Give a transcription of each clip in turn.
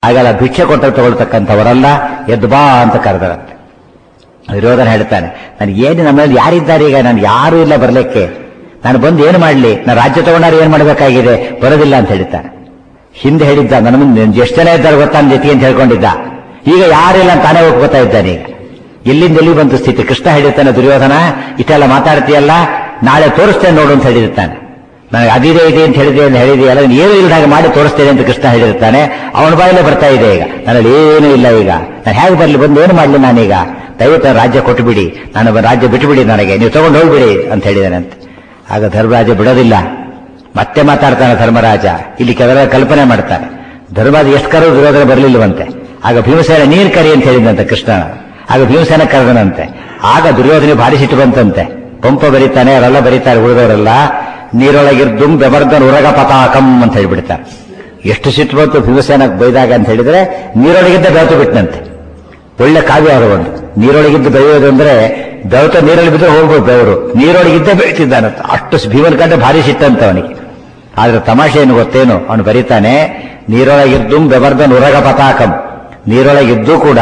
ಹಾಗೆಲ್ಲ ಭಿಕ್ಷೆ ಕೊಟ್ಟ ತಗೊಳ್ತಕ್ಕಂಥವರಲ್ಲ ಎದ್ದು ಬಾ ಅಂತ ಕರೆದರಂತೆ ವಿರೋಧನ ಹೇಳ್ತಾನೆ ನನಗೆ ಏನು ನಮ್ಮಲ್ಲಿ ಯಾರಿದ್ದಾರೆ ಈಗ ನಾನು ಯಾರೂ ಇಲ್ಲ ಬರಲಿಕ್ಕೆ ನಾನು ಬಂದು ಏನು ಮಾಡಲಿ ನಾನು ರಾಜ್ಯ ತಗೊಂಡಾರೆ ಏನು ಮಾಡಬೇಕಾಗಿದೆ ಬರೋದಿಲ್ಲ ಅಂತ ಹೇಳ್ತಾನೆ ಹಿಂದೆ ಹೇಳಿದ್ದ ನನ್ನ ಮುಂದೆ ಎಷ್ಟು ಜನ ಇದ್ದಾರೆ ಗೊತ್ತಾ ನನ್ನ ಜೊತೆಗೆ ಅಂತ ಹೇಳ್ಕೊಂಡಿದ್ದ ಈಗ ಯಾರಿಲ್ಲ ಅಂತ ತಾನೇ ಹೋಗ್ಕೋತಾ ಇದ್ದಾನೆ ಈಗ ಎಲ್ಲಿಂದ ಎಲ್ಲಿ ಬಂತು ಸ್ಥಿತಿ ಕೃಷ್ಣ ಹೇಳಿರ್ತಾನೆ ದುರ್ಯೋಧನ ಇಷ್ಟೆಲ್ಲ ಮಾತಾಡ್ತೀಯಲ್ಲ ನಾಳೆ ತೋರಿಸ್ತೇನೆ ನೋಡು ಅಂತ ಹೇಳಿರ್ತಾನೆ ನನಗೆ ಅದಿದೆ ಇದೆ ಅಂತ ಹೇಳಿದೆ ಅಂತ ಹೇಳಿದೆಯಲ್ಲ ನೀನು ಏನು ಇಲ್ಲದ ಹಾಗೆ ಮಾಡಿ ತೋರಿಸ್ತೇನೆ ಅಂತ ಕೃಷ್ಣ ಹೇಳಿರ್ತಾನೆ ಅವನ ಬಾಯಲ್ಲೇ ಬರ್ತಾ ಇದೆ ಈಗ ನನ್ನಲ್ಲಿ ಏನೂ ಇಲ್ಲ ಈಗ ನಾನು ಹೇಗೆ ಬರಲಿ ಬಂದು ಏನು ಮಾಡಲಿ ನಾನೀಗ ದಯವಿಟ್ಟು ರಾಜ್ಯ ಕೊಟ್ಟುಬಿಡಿ ನಾನು ರಾಜ್ಯ ಬಿಟ್ಟುಬಿಡಿ ನನಗೆ ನೀವು ತಗೊಂಡು ಹೋಗ್ಬಿಡಿ ಅಂತ ಹೇಳಿದಾನಂತೆ ಆಗ ಧರ್ಮರಾಜ ಬಿಡೋದಿಲ್ಲ ಮತ್ತೆ ಮಾತಾಡ್ತಾನೆ ಧರ್ಮರಾಜ ಇಲ್ಲಿ ಕೆಲವರ ಕಲ್ಪನೆ ಮಾಡ್ತಾನೆ ಧರ್ಮರಾಜ ಎಷ್ಟು ಕರೋ ವಿರೋಧನ ಬರಲಿಲ್ಲವಂತೆ ಆಗ ಭೀಮಸೇನ ನೀರು ಕರಿ ಅಂತ ಹೇಳಿದಂತೆ ಕೃಷ್ಣ ಆಗ ಭೀಮಸೇನ ಕರೆದನಂತೆ ಆಗ ದುರ್ಯೋಧನೆ ಭಾರಿ ಸಿಟ್ಟು ಬಂತಂತೆ ಪಂಪ ಬರೀತಾನೆ ಅವರೆಲ್ಲ ಬರೀತಾರೆ ಉಳಿದವರೆಲ್ಲ ನೀರೊಳಗಿರ್ದುಂ ಬೆಬರ್ದನ್ ಉರಗ ಪತಾಕಂ ಅಂತ ಹೇಳಿಬಿಡ್ತಾರೆ ಎಷ್ಟು ಸಿಟ್ಟು ಬಂತು ಭೀಮಸೇನ ಬೈದಾಗ ಅಂತ ಹೇಳಿದ್ರೆ ನೀರೊಳಗಿದ್ದ ಬೆಳೆತು ಬಿಟ್ಟನಂತೆ ಒಳ್ಳೆ ಕಾವ್ಯ ಅವರು ಒಂದು ನೀರೊಳಗಿದ್ದು ಬೆಳೆಯೋದು ಅಂದ್ರೆ ಬೆವತ ನೀರಲ್ಲಿ ಬಿದ್ದರೆ ಹೋಗ್ಬೋದು ಬೆವರು ನೀರೊಳಗಿದ್ದೇ ಬೆಳೀತಿದ್ದಾನಂತ ಅಷ್ಟು ಭೀಮನ ಕಂಡ್ರೆ ಭಾರಿ ಸಿಟ್ಟಂತ ಅವನಿಗೆ ಆದ್ರೆ ತಮಾಷೆ ಏನು ಗೊತ್ತೇನು ಅವನು ಬರೀತಾನೆ ನೀರೊಳಗಿದ್ದು ಬೆಬರ್ದನ್ ಉರಗ ಪತಾಕಂ ನೀರೊಳಗಿದ್ದು ಕೂಡ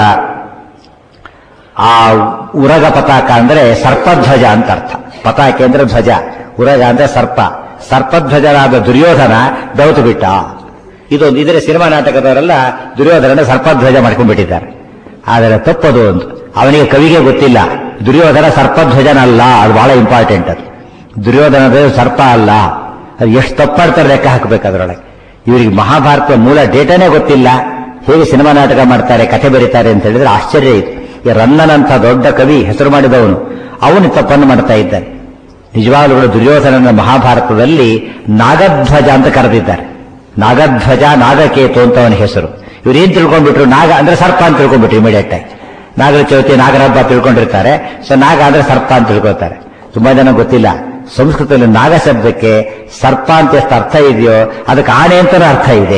ಆ ಉರಗ ಪತಾಕ ಅಂದ್ರೆ ಸರ್ಪಧ್ವಜ ಅಂತ ಅರ್ಥ ಪತಾಕೆ ಅಂದ್ರೆ ಧ್ವಜ ಉರಗ ಅಂದ್ರೆ ಸರ್ಪ ಸರ್ಪಧ್ವಜರಾದ ದುರ್ಯೋಧನ ಬೆವತು ಬಿಟ್ಟ ಇದೊಂದು ಇದರ ಸಿನಿಮಾ ನಾಟಕದವರೆಲ್ಲ ದುರ್ಯೋಧನ ಸರ್ಪಧ್ವಜ ಮಾಡ್ಕೊಂಡ್ಬಿಟ್ಟಿದ್ದಾರೆ ಆದರೆ ತಪ್ಪದು ಒಂದು ಅವನಿಗೆ ಕವಿಗೆ ಗೊತ್ತಿಲ್ಲ ದುರ್ಯೋಧನ ಸರ್ಪಧ್ವಜನಲ್ಲ ಅದು ಬಹಳ ಇಂಪಾರ್ಟೆಂಟ್ ಅದು ದುರ್ಯೋಧನದ ಸರ್ಪ ಅಲ್ಲ ಅದು ಎಷ್ಟು ತಪ್ಪಾಡ್ತಾರೆ ಲೆಕ್ಕ ಹಾಕಬೇಕು ಅದರೊಳಗೆ ಇವರಿಗೆ ಮಹಾಭಾರತ ಮೂಲ ಡೇಟಾನೇ ಗೊತ್ತಿಲ್ಲ ಹೇಗೆ ಸಿನಿಮಾ ನಾಟಕ ಮಾಡ್ತಾರೆ ಕಥೆ ಬರೀತಾರೆ ಅಂತ ಹೇಳಿದ್ರೆ ಆಶ್ಚರ್ಯ ಇತ್ತು ಈ ರನ್ನನಂತ ದೊಡ್ಡ ಕವಿ ಹೆಸರು ಮಾಡಿದವನು ಅವನು ತಪ್ಪನ್ನು ಮಾಡ್ತಾ ಇದ್ದಾನೆ ನಿಜವಾಗ್ಲೂ ಕೂಡ ದುರ್ಯೋಧನನ ಮಹಾಭಾರತದಲ್ಲಿ ನಾಗಧ್ವಜ ಅಂತ ಕರೆದಿದ್ದಾರೆ ನಾಗಧ್ವಜ ನಾಗಕೇತು ಅಂತ ಅವನ ಹೆಸರು ಇವ್ರು ಏನ್ ತಿಳ್ಕೊಂಡ್ಬಿಟ್ರು ನಾಗ ಅಂದ್ರೆ ಸರ್ಪ ಅಂತ ತಿಳ್ಕೊಂಡ್ಬಿಟ್ರು ಇಮಿಡಿಯೇಟ್ ಆಗಿ ನಾಗರ ಚೌತಿ ನಾಗರ ಹಬ್ಬ ತಿಳ್ಕೊಂಡಿರ್ತಾರೆ ಸೊ ನಾಗ ಅಂದ್ರೆ ಸರ್ಪ ಅಂತ ತಿಳ್ಕೊತಾರೆ ತುಂಬಾ ಜನ ಗೊತ್ತಿಲ್ಲ ಸಂಸ್ಕೃತದಲ್ಲಿ ನಾಗ ಶಬ್ದಕ್ಕೆ ಸರ್ಪ ಅಂತ ಎಷ್ಟು ಅರ್ಥ ಇದೆಯೋ ಅದಕ್ಕೆ ಆನೆ ಅಂತಾನೂ ಅರ್ಥ ಇದೆ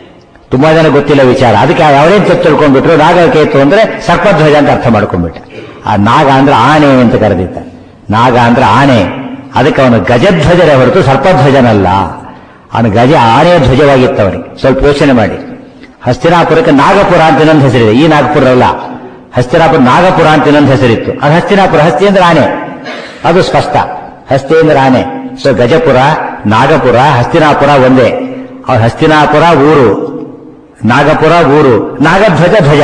ತುಂಬಾ ಜನ ಗೊತ್ತಿಲ್ಲ ವಿಚಾರ ಅದಕ್ಕೆ ಯಾವ್ದೇನ್ ತಪ್ಪು ತಿಳ್ಕೊಂಡ್ಬಿಟ್ರು ನಾಗಕೇತು ಅಂದ್ರೆ ಸರ್ಪಧ್ವಜ ಅಂತ ಅರ್ಥ ಮಾಡ್ಕೊಂಡ್ಬಿಟ್ಟ ಆ ನಾಗ ಅಂದ್ರೆ ಆನೆ ಅಂತ ಕರೆದಿದ್ದ ನಾಗ ಅಂದ್ರೆ ಆನೆ ಅದಕ್ಕೆ ಅವನು ಗಜಧ್ವಜರೇ ಹೊರತು ಸರ್ಪಧ್ವಜನಲ್ಲ ಅವನು ಗಜ ಆನೆಯ ಧ್ವಜವಾಗಿತ್ತು ಅವನಿಗೆ ಸ್ವಲ್ಪ ಯೋಚನೆ ಮಾಡಿ ಹಸ್ತಿನಾಪುರಕ್ಕೆ ನಾಗಪುರ ಅಂತ ಇನ್ನೊಂದು ಹೆಸರಿದೆ ಈ ನಾಗಪುರ ಅಲ್ಲ ಹಸ್ತಿನಾಪುರ ನಾಗಪುರ ಅಂತ ಇನ್ನೊಂದು ಹೆಸರಿತ್ತು ಅದು ಹಸ್ತಿನಾಪುರ ಹಸ್ತಿ ಅಂದ್ರೆ ಆನೆ ಅದು ಸ್ಪಷ್ಟ ಹಸ್ತಿ ಅಂದ್ರೆ ಆನೆ ಸೊ ಗಜಪುರ ನಾಗಪುರ ಹಸ್ತಿನಾಪುರ ಒಂದೇ ಅವ್ರ ಹಸ್ತಿನಾಪುರ ಊರು ನಾಗಪುರ ಊರು ನಾಗಧ್ವಜ ಧ್ವಜ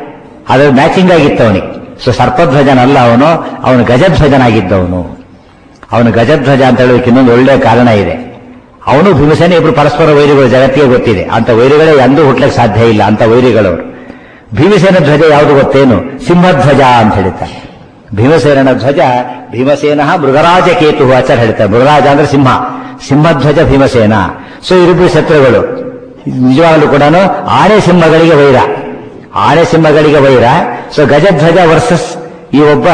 ಅದು ಮ್ಯಾಚಿಂಗ್ ಆಗಿತ್ತು ಅವನಿಗೆ ಸೊ ಸರ್ಪಧ್ವಜನಲ್ಲ ಅವನು ಅವನು ಗಜಧ್ವಜನಾಗಿದ್ದವನು ಅವನು ಗಜಧ್ವಜ ಅಂತ ಹೇಳೋದಕ್ಕೆ ಇನ್ನೊಂದು ಒಳ್ಳೆಯ ಕಾರಣ ಇದೆ ಅವನು ಭೀಮಸೇನ ಇಬ್ರು ಪರಸ್ಪರ ವೈರಿಗಳು ಜಗತ್ತಿಗೆ ಗೊತ್ತಿದೆ ಅಂತ ವೈರಿಗಳೇ ಎಂದೂ ಹುಟ್ಲಕ್ಕೆ ಸಾಧ್ಯ ಇಲ್ಲ ಅಂತ ವೈರಿಗಳವರು ಭೀಮಸೇನ ಧ್ವಜ ಯಾವುದು ಗೊತ್ತೇನು ಸಿಂಹಧ್ವಜ ಅಂತ ಹೇಳ್ತಾರೆ ಭೀಮಸೇನನ ಧ್ವಜ ಭೀಮಸೇನ ಮೃಗರಾಜ ಕೇತು ಆಚಾರ ಹೇಳ್ತಾರೆ ಮೃಗರಾಜ ಅಂದ್ರೆ ಸಿಂಹ ಸಿಂಹಧ್ವಜ ಭೀಮಸೇನ ಸೊ ಇರಿಬ್ಬರು ಶತ್ರುಗಳು ನಿಜವಾಗಲೂ ಕೂಡ ಆನೆ ಸಿಂಹಗಳಿಗೆ ವೈರ ಆನೆ ಸಿಂಹಗಳಿಗೆ ವೈರ ಸೊ ಗಜಧ್ವಜ ವರ್ಸಸ್ ಈ ಒಬ್ಬ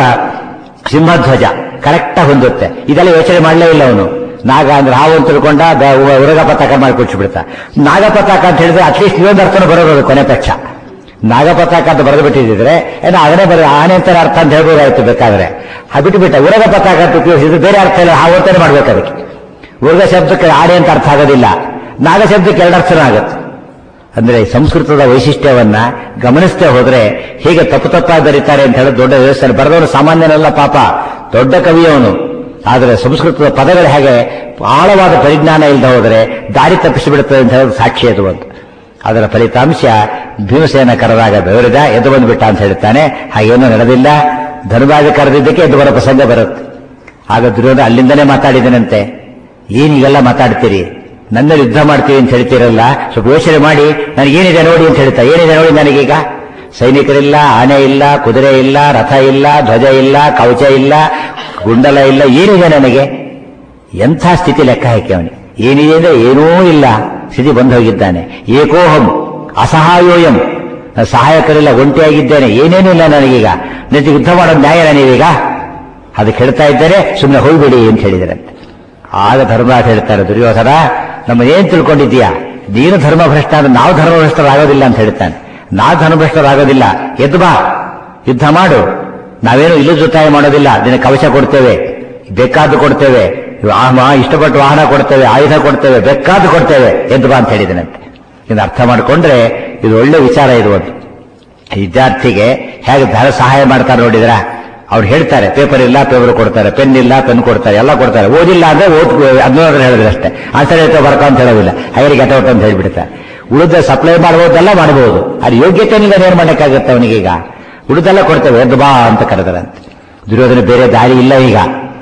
ಸಿಂಹಧ್ವಜ ಕರೆಕ್ಟ್ ಹೊಂದುತ್ತೆ ಇದೆಲ್ಲ ಯೋಚನೆ ಮಾಡಲೇ ಇಲ್ಲ ಅವನು ನಾಗ ಅಂದ್ರೆ ಹಾವು ಅಂತ ತಿಳ್ಕೊಂಡ ಉರಗ ಪತಾಕ ಮಾಡಿ ಬಿಡ್ತ ನಾಗಪತಾಕ ಅಂತ ಹೇಳಿದ್ರೆ ಅಟ್ಲೀಸ್ಟ್ ಇನ್ನೊಂದು ಅರ್ಥನ ಬರೋದು ಕೊನೆ ಪಕ್ಷ ನಾಗಪತಾಕ ಅಂತ ಬರೆದು ಬಿಟ್ಟಿದ್ರೆ ಏನೋ ಅದನ್ನೇ ಬರ ಆನೆ ಅಂತಾನೆ ಅರ್ಥ ಅಂತ ಹೇಳ್ಬೋದಾಯ್ತು ಬೇಕಾದ್ರೆ ಅದು ಬಿಟ್ಟು ಬಿಟ್ಟ ಉರಗ ಪತಾಕ ಅಂತ ಉಪಯೋಗಿಸಿದ್ರೆ ಬೇರೆ ಅರ್ಥ ಇಲ್ಲ ಹಾವು ಅಂತಾನೆ ಮಾಡ್ಬೇಕು ಅದಕ್ಕೆ ಉರಗ ಶಬ್ದಕ್ಕೆ ಆನೆ ಅಂತ ಅರ್ಥ ಆಗೋದಿಲ್ಲ ನಾಗ ಶಬ್ದಕ್ಕೆ ಎರಡು ಅರ್ಥನೂ ಆಗುತ್ತೆ ಅಂದ್ರೆ ಸಂಸ್ಕೃತದ ವೈಶಿಷ್ಟ್ಯವನ್ನ ಗಮನಿಸದೆ ಹೋದ್ರೆ ಹೇಗೆ ತಪ್ಪು ತಪ್ಪಾಗಿ ಬರೀತಾರೆ ಅಂತ ಹೇಳಿ ದೊಡ್ಡ ವ್ಯವಸ್ಥೆ ಬರೆದವನು ಸಾಮಾನ್ಯನಲ್ಲ ಪಾಪ ದೊಡ್ಡ ಕವಿಯವನು ಆದರೆ ಸಂಸ್ಕೃತದ ಪದಗಳು ಹೇಗೆ ಆಳವಾದ ಪರಿಜ್ಞಾನ ಇಲ್ಲದೆ ಹೋದರೆ ದಾರಿ ತಪ್ಪಿಸಿಬಿಡುತ್ತದೆ ಅಂತ ಹೇಳೋದು ಸಾಕ್ಷಿ ಅದು ಒಂದು ಅದರ ಫಲಿತಾಂಶ ಭೀಮಸೇನ ಕರೆದಾಗ ಬೆವರಿದ ಎದ್ದು ಬಂದ್ಬಿಟ್ಟ ಅಂತ ಹೇಳ್ತಾನೆ ಹಾಗೇನೂ ನಡೆದಿಲ್ಲ ಧನುರಾಜ ಕರೆದಿದ್ದಕ್ಕೆ ಎದ್ದು ಬರೋ ಪ್ರಸಂಗ ಬರುತ್ತೆ ಆಗ ದುರ್ಯೋಧನ ಅಲ್ಲಿಂದನೇ ಮಾತಾಡಿದನಂತೆ ಏನೀಗೆಲ್ಲ ಮಾತಾಡ್ತೀರಿ ನನ್ನಲ್ಲಿ ಯುದ್ಧ ಮಾಡ್ತೀವಿ ಅಂತ ಹೇಳ್ತೀರಲ್ಲ ಸ್ವಲ್ಪ ಯೋಚನೆ ಮಾಡಿ ನನಗೇನಿದೆ ನೋಡಿ ಅಂತ ಹೇಳ್ತಾ ಏನಿದೆ ನೋಡಿ ನನಗೀಗ ಸೈನಿಕರಿಲ್ಲ ಆನೆ ಇಲ್ಲ ಕುದುರೆ ಇಲ್ಲ ರಥ ಇಲ್ಲ ಧ್ವಜ ಇಲ್ಲ ಕವಚ ಇಲ್ಲ ಗುಂಡಲ ಇಲ್ಲ ಏನಿದೆ ನನಗೆ ಎಂಥ ಸ್ಥಿತಿ ಲೆಕ್ಕ ಹಾಕಿ ಅವನಿಗೆ ಏನಿದೆ ಅಂದ್ರೆ ಏನೂ ಇಲ್ಲ ಸ್ಥಿತಿ ಬಂದು ಹೋಗಿದ್ದಾನೆ ಏಕೋಹಂ ಅಸಹಾಯೋಯಂ ನಾನು ಸಹಾಯಕರಿಲ್ಲ ಒಂಟಿಯಾಗಿದ್ದೇನೆ ಏನೇನೂ ಇಲ್ಲ ನನಗೀಗ ನಿಜ ಯುದ್ಧ ಮಾಡೋದು ನ್ಯಾಯ ನೀವೀಗ ಅದಕ್ಕೆ ಹೇಳ್ತಾ ಇದ್ದಾರೆ ಸುಮ್ಮನೆ ಹೋಗ್ಬಿಡಿ ಅಂತ ಹೇಳಿದ್ರಂತೆ ಆಗ ಧರ್ಮರಾಜ ಹೇಳ್ತಾರೆ ದುರ್ಯೋಧನ ನಮ್ಮ ಏನ್ ತಿಳ್ಕೊಂಡಿದ್ದೀಯಾ ನೀನು ಧರ್ಮಭ್ರಷ್ಟ ಅಂದ್ರೆ ನಾವು ಧರ್ಮಭ್ರಷ್ಟರಾಗೋದಿಲ್ಲ ಅಂತ ಹೇಳ್ತಾನೆ ನಾವು ಧರ್ಮಭ್ರಷ್ಟರಾಗೋದಿಲ್ಲ ಎದ್ದು ಬಾ ಯುದ್ಧ ಮಾಡು ನಾವೇನು ಇಲ್ಲೂ ಜೊತಾಯ ಮಾಡೋದಿಲ್ಲ ನಿನ್ನ ಕವಚ ಕೊಡ್ತೇವೆ ಬೇಕಾದ್ದು ಕೊಡ್ತೇವೆ ಇಷ್ಟಪಟ್ಟು ವಾಹನ ಕೊಡ್ತೇವೆ ಆಯುಧ ಕೊಡ್ತೇವೆ ಬೇಕಾದ್ದು ಕೊಡ್ತೇವೆ ಎದ್ದು ಬಾ ಅಂತ ಹೇಳಿದನಂತೆ ಇನ್ನು ಅರ್ಥ ಮಾಡಿಕೊಂಡ್ರೆ ಇದು ಒಳ್ಳೆ ವಿಚಾರ ಇದು ಒಂದು ವಿದ್ಯಾರ್ಥಿಗೆ ಹೇಗೆ ಧನ ಸಹಾಯ ಮಾಡ್ತಾರೆ ನೋಡಿದ್ರ ಅವ್ರು ಹೇಳ್ತಾರೆ ಪೇಪರ್ ಇಲ್ಲ ಪೇಪರ್ ಕೊಡ್ತಾರೆ ಪೆನ್ ಇಲ್ಲ ಪೆನ್ ಕೊಡ್ತಾರೆ ಎಲ್ಲ ಕೊಡ್ತಾರೆ ಓದಿಲ್ಲ ಅಂದ್ರೆ ಓದ್ ಅದನ್ನೋದ್ರೆ ಹೇಳಿದ್ರೆ ಅಷ್ಟೇ ಆನ್ಸರ್ ಹೇಳ್ತಾ ಬರ್ಕ ಅಂತ ಹೇಳೋದಿಲ್ಲ ಹಾಗೆ ಗೆಟೌಟ್ ಅಂತ ಹೇಳ್ಬಿಡ್ತಾರೆ ಉಳಿದ ಸಪ್ಲೈ ಮಾಡಬಹುದೆಲ್ಲ ಮಾಡಬಹುದು ಅದು ಯೋಗ್ಯತೆ ಇಲ್ಲ ಏನ್ ಮಾಡಕ್ಕಾಗತ್ತೆ ಅವನಿಗೀಗ ಉಳಿದೆಲ್ಲ ಕೊಡ್ತೇವೆ ಎದ್ದು ಬಾ ಅಂತ ಕರೆದರಂತೆ ದುರ್ಯೋಧನ ಬೇರೆ ದಾರಿ ಇಲ್ಲ ಈಗ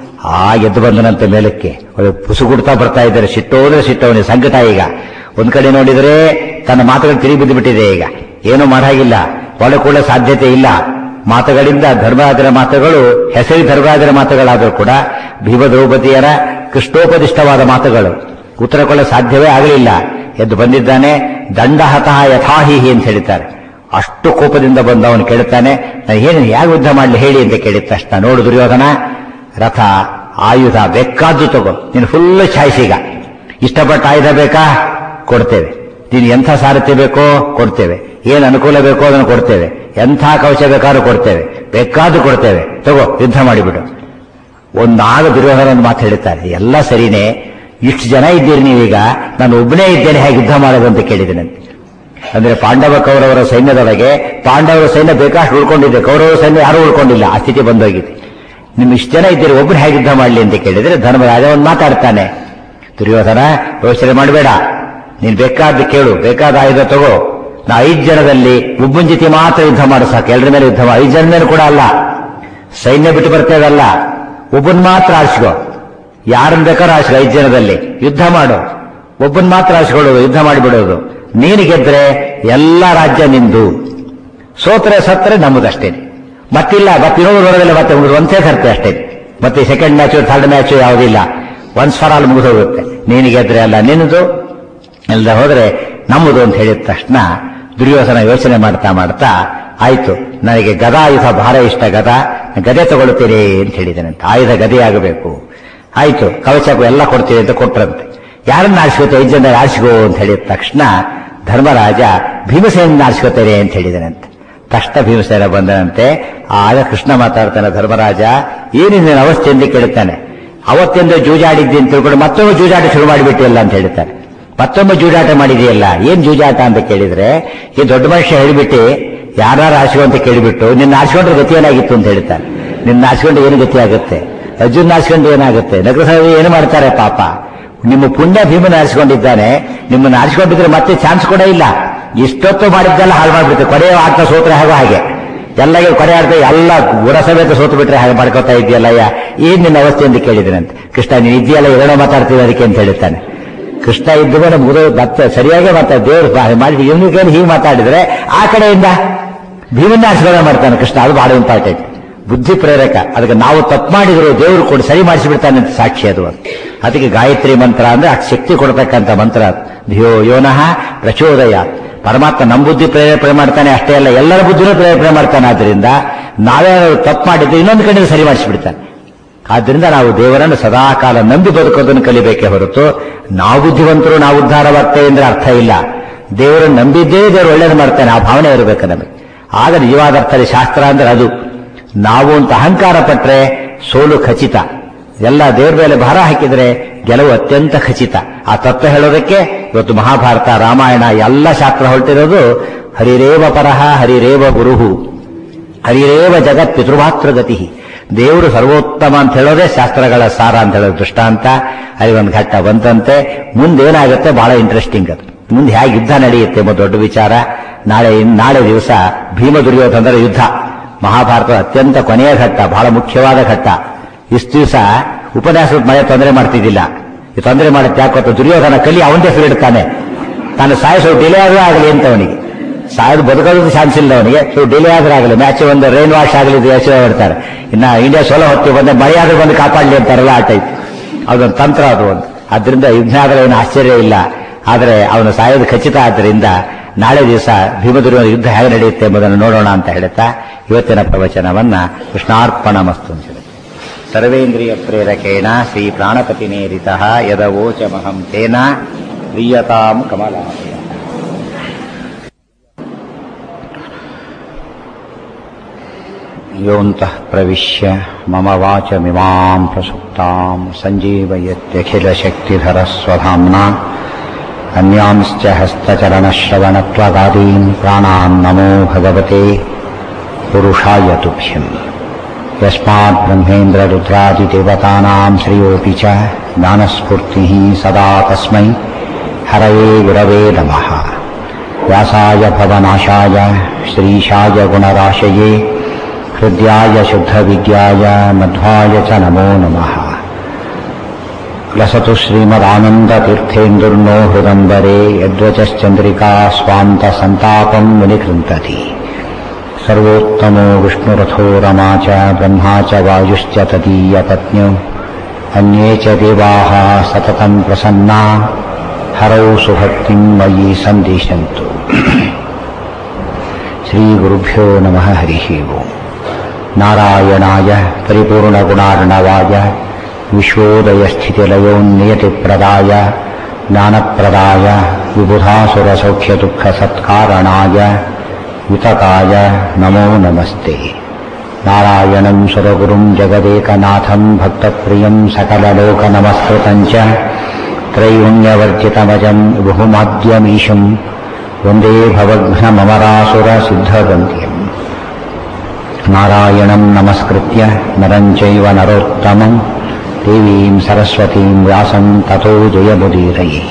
ಆ ಎದ್ದು ಬಂದನಂತೆ ಮೇಲಕ್ಕೆ ಒಳ್ಳೆ ಪುಸುಗುಡ್ತಾ ಬರ್ತಾ ಇದ್ದಾರೆ ಸಿಟ್ಟೋದ್ರೆ ಸಿಟ್ಟವನಿಗೆ ಸಂಕಟ ಈಗ ಒಂದ್ ಕಡೆ ನೋಡಿದ್ರೆ ತನ್ನ ಮಾತುಗಳು ತಿರುಗಿ ಬಿದ್ದು ಬಿಟ್ಟಿದೆ ಈಗ ಏನು ಮಾಡಾಗಿಲ್ಲ ಒಳಕೊಳ್ಳೋ ಸಾಧ್ಯತೆ ಇಲ್ಲ ಮಾತುಗಳಿಂದ ಧರ್ಮರಾಜರ ಮಾತುಗಳು ಹೆಸರಿ ಧರ್ಮರಾಜರ ಮಾತುಗಳಾದರೂ ಕೂಡ ಭೀಮ ದ್ರೌಪದಿಯರ ಕೃಷ್ಣೋಪದಿಷ್ಟವಾದ ಮಾತುಗಳು ಉತ್ತರ ಕೊಡಲು ಸಾಧ್ಯವೇ ಆಗಲಿಲ್ಲ ಎದ್ದು ಬಂದಿದ್ದಾನೆ ದಂಡಹತಃ ಯಥಾಹಿಹಿ ಅಂತ ಹೇಳಿದ್ದಾರೆ ಅಷ್ಟು ಕೋಪದಿಂದ ಬಂದು ಅವನು ಕೇಳುತ್ತಾನೆ ನಾನು ಏನು ಹೇಗೆ ಯುದ್ಧ ಮಾಡಲಿ ಹೇಳಿ ಅಂತ ಕೇಳಿದ ತಕ್ಷಣ ನೋಡು ದುರ್ಯೋಧನ ರಥ ಆಯುಧ ಬೇಕಾದ್ದು ತಗೋ ನೀನು ಫುಲ್ ಚಾಯ್ಸ್ ಈಗ ಇಷ್ಟಪಟ್ಟ ಆಯುಧ ಬೇಕಾ ಕೊಡ್ತೇವೆ ನೀನು ಎಂಥ ಸಾರಥ್ಯ ಬೇಕೋ ಕೊಡ್ತೇವೆ ಏನು ಅನುಕೂಲ ಬೇಕೋ ಅದನ್ನು ಕೊಡ್ತೇವೆ ಎಂಥ ಕವಚ ಬೇಕಾದ್ರೂ ಕೊಡ್ತೇವೆ ಬೇಕಾದ್ರೂ ಕೊಡ್ತೇವೆ ತಗೋ ಯುದ್ಧ ಮಾಡಿಬಿಡು ಒಂದಾಗ ದುರ್ಯೋಧನ ಒಂದು ಮಾತು ಹೇಳುತ್ತಾರೆ ಎಲ್ಲ ಸರಿನೇ ಇಷ್ಟು ಜನ ಇದ್ದೀರಿ ನೀವೀಗ ನಾನು ಒಬ್ಬನೇ ಇದ್ದೇನೆ ಹೇಗೆ ಯುದ್ಧ ಮಾಡೋದು ಅಂತ ಕೇಳಿದ್ದೇನಂತೆ ಅಂದ್ರೆ ಪಾಂಡವ ಕೌರವರ ಸೈನ್ಯದೊಳಗೆ ಪಾಂಡವರ ಸೈನ್ಯ ಬೇಕಾಷ್ಟು ಉಳ್ಕೊಂಡಿದೆ ಕೌರವರ ಸೈನ್ಯ ಯಾರೂ ಉಳ್ಕೊಂಡಿಲ್ಲ ಆ ಸ್ಥಿತಿ ಬಂದೋಗಿದೆ ನಿಮ್ ಇಷ್ಟು ಜನ ಇದ್ದೀರಿ ಒಬ್ರು ಹೇಗೆ ಯುದ್ಧ ಮಾಡಲಿ ಅಂತ ಕೇಳಿದ್ರೆ ಧರ್ಮರಾಜ ಒಂದು ಮಾತಾಡ್ತಾನೆ ದುರ್ಯೋಧನ ಯೋಚನೆ ಮಾಡಬೇಡ ನೀನ್ ಬೇಕಾದ ಕೇಳು ಬೇಕಾದ ಆಯುಧ ತಗೋ ನಾ ಐದು ಜನದಲ್ಲಿ ಒಬ್ಬನ ಜೊತೆ ಮಾತ್ರ ಯುದ್ಧ ಮಾಡು ಸಾಕು ಎಲ್ಲರ ಮೇಲೆ ಯುದ್ಧ ಮಾಡಿ ಐದು ಜನ ಮೇಲೆ ಕೂಡ ಅಲ್ಲ ಸೈನ್ಯ ಬಿಟ್ಟು ಬರ್ತೇವಲ್ಲ ಒಬ್ಬನ್ ಮಾತ್ರ ಆರಿಸ್ಕೋ ಯಾರನ್ನ ಬೇಕಾದ್ರೂ ಆರಿಸ್ಕೋ ಐದು ಜನದಲ್ಲಿ ಯುದ್ಧ ಮಾಡು ಒಬ್ಬನ್ ಮಾತ್ರ ಆರಿಸ್ಕೊಳ್ಳೋದು ಯುದ್ಧ ಮಾಡಿಬಿಡೋದು ನೀನು ಗೆದ್ರೆ ಎಲ್ಲ ರಾಜ್ಯ ನಿಂದು ಸೋತ್ರೆ ಸತ್ತರೆ ನಮ್ಮದಷ್ಟೇನೆ ಮತ್ತಿಲ್ಲ ಮತ್ತೆ ಇನ್ನೊಂದು ನೋಡೋದಿಲ್ಲ ಮತ್ತೆ ಮುಗಿದು ಒಂದೇ ಸರ್ತೆ ಅಷ್ಟೇ ಮತ್ತೆ ಸೆಕೆಂಡ್ ಮ್ಯಾಚು ಥರ್ಡ್ ಮ್ಯಾಚು ಯಾವುದಿಲ್ಲ ಒನ್ಸ್ ಫಾರ್ ಆಲ್ ಮುಗಿದೋಗುತ್ತೆ ನೀನು ಗೆದ್ರೆ ಅಲ್ಲ ನಿನ್ನದು ಇಲ್ಲದೆ ಹೋದ್ರೆ ನಮ್ಮದು ಅಂತ ಹೇಳಿದ ತಕ್ಷಣ ದುರ್ಯೋಧನ ಯೋಚನೆ ಮಾಡ್ತಾ ಮಾಡ್ತಾ ಆಯ್ತು ನನಗೆ ಗದಾಯುಧ ಬಹಳ ಇಷ್ಟ ಗದ ಗದೆ ತಗೊಳ್ತೀರಿ ಅಂತ ಹೇಳಿದ್ದೇನಂತೆ ಆಯುಧ ಗದೆ ಆಗಬೇಕು ಆಯ್ತು ಕವಚಕ್ಕೂ ಎಲ್ಲ ಕೊಡ್ತೀವಿ ಅಂತ ಕೊಟ್ರಂತೆ ಯಾರನ್ನ ಆರಿಸ್ಕೋತೆ ಐದು ಜನ ಆರಿಸಿಗೋ ಅಂತ ಹೇಳಿದ ತಕ್ಷಣ ಧರ್ಮರಾಜ ಭೀಮಸೇನ ಆರಿಸ್ಕೋತೇನೆ ಅಂತ ಹೇಳಿದನಂತೆ ತಕ್ಷಣ ಭೀಮಸೇನ ಬಂದನಂತೆ ಆಗ ಕೃಷ್ಣ ಮಾತಾಡ್ತಾನೆ ಧರ್ಮರಾಜ ಏನಿದೆ ಅವಸ್ಥೆ ಎಂದು ಕೇಳುತ್ತಾನೆ ಅವತ್ತಿಂದ ಜೂಜಾಡಿದ್ದಿ ಅಂತ ತಿಳ್ಕೊಂಡು ಮತ್ತೊಮ್ಮೆ ಜೂಜಾಟ ಶುರು ಮಾಡಿಬಿಟ್ಟಿಲ್ಲ ಅಂತ ಹೇಳ್ತಾನೆ ಮತ್ತೊಮ್ಮೆ ಜೂಜಾಟ ಮಾಡಿದೆಯಲ್ಲ ಏನ್ ಜೂಜಾಟ ಅಂತ ಕೇಳಿದ್ರೆ ಈ ದೊಡ್ಡ ಮನುಷ್ಯ ಹೇಳಿಬಿಟ್ಟು ಯಾರು ಆರಿಸ್ಕೊ ಅಂತ ಕೇಳಿಬಿಟ್ಟು ನಿನ್ನ ಆರಿಸ್ಕೊಂಡ್ರೆ ಗತಿ ಏನಾಗಿತ್ತು ಅಂತ ಹೇಳ್ತಾನೆ ನಿನ್ನ ಆರಿಸ್ಕೊಂಡು ಏನು ಗತಿ ಆಗುತ್ತೆ ಅರ್ಜುನ್ ಆರಿಸ್ಕೊಂಡು ಏನಾಗುತ್ತೆ ನಗರ ಏನು ಮಾಡ್ತಾರೆ ಪಾಪ ನಿಮ್ಮ ಪುಣ್ಯ ಭೀಮನ ಆರಿಸಿಕೊಂಡಿದ್ದಾನೆ ನಿಮ್ಮನ್ನು ಆರಿಸಿಕೊಂಡಿದ್ರೆ ಮತ್ತೆ ಚಾನ್ಸ್ ಕೂಡ ಇಲ್ಲ ಇಷ್ಟೊತ್ತು ಮಾಡಿದ್ದೆಲ್ಲ ಹಾಳು ಮಾಡ್ಬಿಡುತ್ತೆ ಕೊನೆಯ ಆಟ ಸೋತ್ರೆ ಹಾಗೋ ಹಾಗೆ ಎಲ್ಲಗೆ ಕೊನೆ ಆಡ್ತಾ ಎಲ್ಲ ಗುಣ ಸಮೇತ ಸೋತು ಬಿಟ್ರೆ ಹಾಗೆ ಮಾಡ್ಕೋತಾ ಇದೆಯಲ್ಲಯ್ಯ ಏನ್ ನಿನ್ನ ಅವಸ್ಥೆ ಅಂತ ಕೇಳಿದನಂತೆ ಕೃಷ್ಣ ನೀನು ಇದೆಯಲ್ಲ ಏನೋ ಮಾತಾಡ್ತೀವಿ ಅದಕ್ಕೆ ಅಂತ ಹೇಳ್ತಾನೆ ಕೃಷ್ಣ ಇದ್ದ ಮೇಲೆ ಮುಗಿದ ಮತ್ತೆ ಸರಿಯಾಗಿ ಮಾತಾ ದೇವರು ಮಾಡಿ ಇವನಿಗೆ ಹೀಗೆ ಮಾತಾಡಿದ್ರೆ ಆ ಕಡೆಯಿಂದ ಭೀಮನ್ನ ಆಶೀರ್ವಾದ ಮಾಡ್ತಾನೆ ಕೃಷ್ಣ ಅದು ಬಹಳ ಇಂಪಾರ್ಟೆಂಟ್ ಬುದ್ಧಿ ಪ್ರೇರಕ ಅದಕ್ಕೆ ನಾವು ತಪ್ಪು ಮಾಡಿದ್ರು ದೇವರು ಕೊಡಿ ಸರಿ ಮಾಡಿಸಿಬಿಡ್ತಾನೆ ಅಂತ ಸಾಕ್ಷಿ ಅದು ಅದಕ್ಕೆ ಗಾಯತ್ರಿ ಮಂತ್ರ ಅಂದ್ರೆ ಅಷ್ಟು ಶಕ್ತಿ ಕೊಡ್ತಕ್ಕಂಥ ಮಂತ್ರ ಧಿಯೋ ಯೋನಃ ಪ್ರಚೋದಯ ಪರಮಾತ್ಮ ನಮ್ಮ ಬುದ್ಧಿ ಪ್ರೇರೇಪಣೆ ಮಾಡ್ತಾನೆ ಅಷ್ಟೇ ಅಲ್ಲ ಎಲ್ಲರ ಬುದ್ಧಿನೂ ಪ್ರೇರೇಪಣೆ ಮಾಡ್ತಾನೆ ಆದ್ರಿಂದ ನಾವೇ ತಪ್ಪು ಮಾಡಿದ್ರೆ ಇನ್ನೊಂದು ಕಡೆ ಸರಿ ಮಾಡಿಸಿಬಿಡ್ತಾನೆ ಆದ್ರಿಂದ ನಾವು ದೇವರನ್ನು ಸದಾಕಾಲ ನಂಬಿ ಬದುಕೋದನ್ನು ಕಲಿಬೇಕೇ ಹೊರತು ನಾವು ಬುದ್ಧಿವಂತರು ನಾವು ಉದ್ಧಾರವಾಗ್ತೇವೆ ಅಂದ್ರೆ ಅರ್ಥ ಇಲ್ಲ ದೇವರನ್ನು ನಂಬಿದ್ದೇ ದೇವರು ಒಳ್ಳೇದು ಮಾಡ್ತಾನೆ ಆ ಭಾವನೆ ಇರಬೇಕು ನಮಗೆ ಆಗ ನಿಜವಾದ ಅರ್ಥದಲ್ಲಿ ಶಾಸ್ತ್ರ ಅಂದ್ರೆ ಅದು ನಾವು ಅಂತ ಅಹಂಕಾರ ಪಟ್ರೆ ಸೋಲು ಖಚಿತ ಎಲ್ಲ ದೇವರ ಮೇಲೆ ಭಾರ ಹಾಕಿದ್ರೆ ಗೆಲುವು ಅತ್ಯಂತ ಖಚಿತ ಆ ತತ್ವ ಹೇಳೋದಕ್ಕೆ ಇವತ್ತು ಮಹಾಭಾರತ ರಾಮಾಯಣ ಎಲ್ಲ ಶಾಸ್ತ್ರ ಹೊರಟಿರೋದು ಹರಿರೇವ ಪರಹ ಹರಿರೇವ ಗುರುಹು ಹರಿರೇವ ಜಗತ್ ಪಿತೃಮಾತೃಗತಿ ದೇವರು ಸರ್ವೋತ್ತಮ ಅಂತ ಹೇಳೋದೇ ಶಾಸ್ತ್ರಗಳ ಸಾರ ಅಂತ ಹೇಳೋದು ದೃಷ್ಟಾಂತ ಅಲ್ಲಿ ಒಂದು ಘಟ್ಟ ಬಂತಂತೆ ಮುಂದೇನಾಗುತ್ತೆ ಬಹಳ ಇಂಟ್ರೆಸ್ಟಿಂಗ್ ಅದು ಮುಂದೆ ಹೇಗೆ ಯುದ್ಧ ನಡೆಯುತ್ತೆ ಎಂಬ ದೊಡ್ಡ ವಿಚಾರ ನಾಳೆ ನಾಳೆ ದಿವಸ ಭೀಮ ದುರ್ಯೋಧನರ ಯುದ್ಧ ಮಹಾಭಾರತದ ಅತ್ಯಂತ ಕೊನೆಯ ಘಟ್ಟ ಬಹಳ ಮುಖ್ಯವಾದ ಘಟ್ಟ ಇಷ್ಟು ದಿವಸ ಉಪನ್ಯಾಸದ ಮಳೆ ತೊಂದರೆ ಮಾಡ್ತಿದ್ದಿಲ್ಲ ಈ ತೊಂದರೆ ಮಾಡುತ್ತೆ ಯಾಕೆ ದುರ್ಯೋಧನ ಕಲಿ ಅವನದೇ ಇಡ್ತಾನೆ ತಾನು ಸಾಯಿಸೋ ಡಿಲೇ ಆದ್ರೂ ಆಗಲಿ ಅಂತ ಅವನಿಗೆ ಸಾಯೋದು ಬದುಕೋದು ಚಾನ್ಸ್ ಇಲ್ಲ ಅವನಿಗೆ ಸೊ ಡಿಲೇ ಆದ್ರೂ ಆಗಲಿ ಮ್ಯಾಚ್ ಒಂದು ರೈನ್ ವಾಶ್ ಆಗಲಿ ಯೋಚನೆ ಮಾಡ್ತಾರೆ ಇನ್ನ ಇಂಡಿಯಾ ಸೋಲೋ ಹೊತ್ತಿ ಬಂದ ಮಳೆ ಆದ್ರೂ ಬಂದು ಕಾಪಾಡಲಿ ಅಂತಾರಲ್ಲ ಆ ಟೈಪ್ ಅದೊಂದು ತಂತ್ರ ಅದು ಒಂದು ಅದರಿಂದ ಯುದ್ಧ ಆದ್ರೆ ಏನು ಆಶ್ಚರ್ಯ ಇಲ್ಲ ಆದರೆ ಅವನು ಸಾಯೋದು ಖಚಿತ ಆದ್ದರಿಂದ ನಾಳೆ ದಿವಸ ಭೀಮದುರ್ಗ ಯುದ್ಧ ಹೇಗೆ ನಡೆಯುತ್ತೆ ಎಂಬುದನ್ನು ನೋಡೋಣ ಅಂತ ಹೇಳುತ್ತಾ ಇವತ್ತಿನ ಪ್ರವಚನವನ್ನ ಕೃಷ್ಣಾರ್ಪಣ ಮಸ್ತು ಅಂತ ಹೇಳಿ ಸರ್ವೇಂದ್ರಿಯ ಪ್ರೇರಕೇಣ ಶ್ರೀ ಪ್ರಾಣಪತಿನೇರಿತ ಯದವೋಚಮಹಂ ತೇನ ಪ್ರಿಯತಾಂ ಕಮಲಾಲಯ ಯೋऽन्तः प्रविश्य मम वाचमिमाम् प्रसुप्ताम् सञ्जीवयत्यखिलशक्तिधरस्वधाम्ना अन्यांश्च हस्तचरणश्रवणत्वगादीन् प्राणान् नमो भगवते पुरुषाय तुभ्यम् यस्मात् ब्रह्मेन्द्ररुद्रादिदेवतानाम् श्रियोऽपि च ज्ञानस्फूर्तिः सदा तस्मै हरये गुरवे नमः व्यासाय भवनाशाय श्रीशाय गुणराशये हृद्याय शुद्धविद्याय मध्वाय च नमो नमः लसतु श्रीमदानन्दतीर्थेन्दुर्नो हृदम्बरे यद्वचश्चन्द्रिका स्वान्तसन्तापम् विनिकृन्तति सर्वोत्तमो विष्णुरथो रमा च ब्रह्मा च वायुश्च तदीयपत्न्यौ अन्ये च देवाः सततम् प्रसन्ना हरौ सुभक्तिम् मयि सन्दिशन्तु श्रीगुरुभ्यो नमः हरिः ओम् नारायणाय परिपूर्णगुणार्णवाय विश्वोदयस्थितिलयोन्नियतिप्रदाय ज्ञानप्रदाय विबुधासुरसौख्यदुःखसत्कारणाय वितकाय नमो नमस्ते नारायणम् सुरगुरुम् जगदेकनाथम् भक्तप्रियम् सकललोकनमस्कृतम् च त्रैगुण्यवर्जितमजम् बहुमाद्यमीशम् वन्दे भवघ्नममरासुरसिद्धवन्त्यम् नारायणम् नमस्कृत्य नरम् चैव नरोत्तमम् ದೇವೀಂ ಸರಸ್ವತೀಂ ವ್ಯಾಸಂ ತಥೋ ಜಯಮುದೀರಯಿ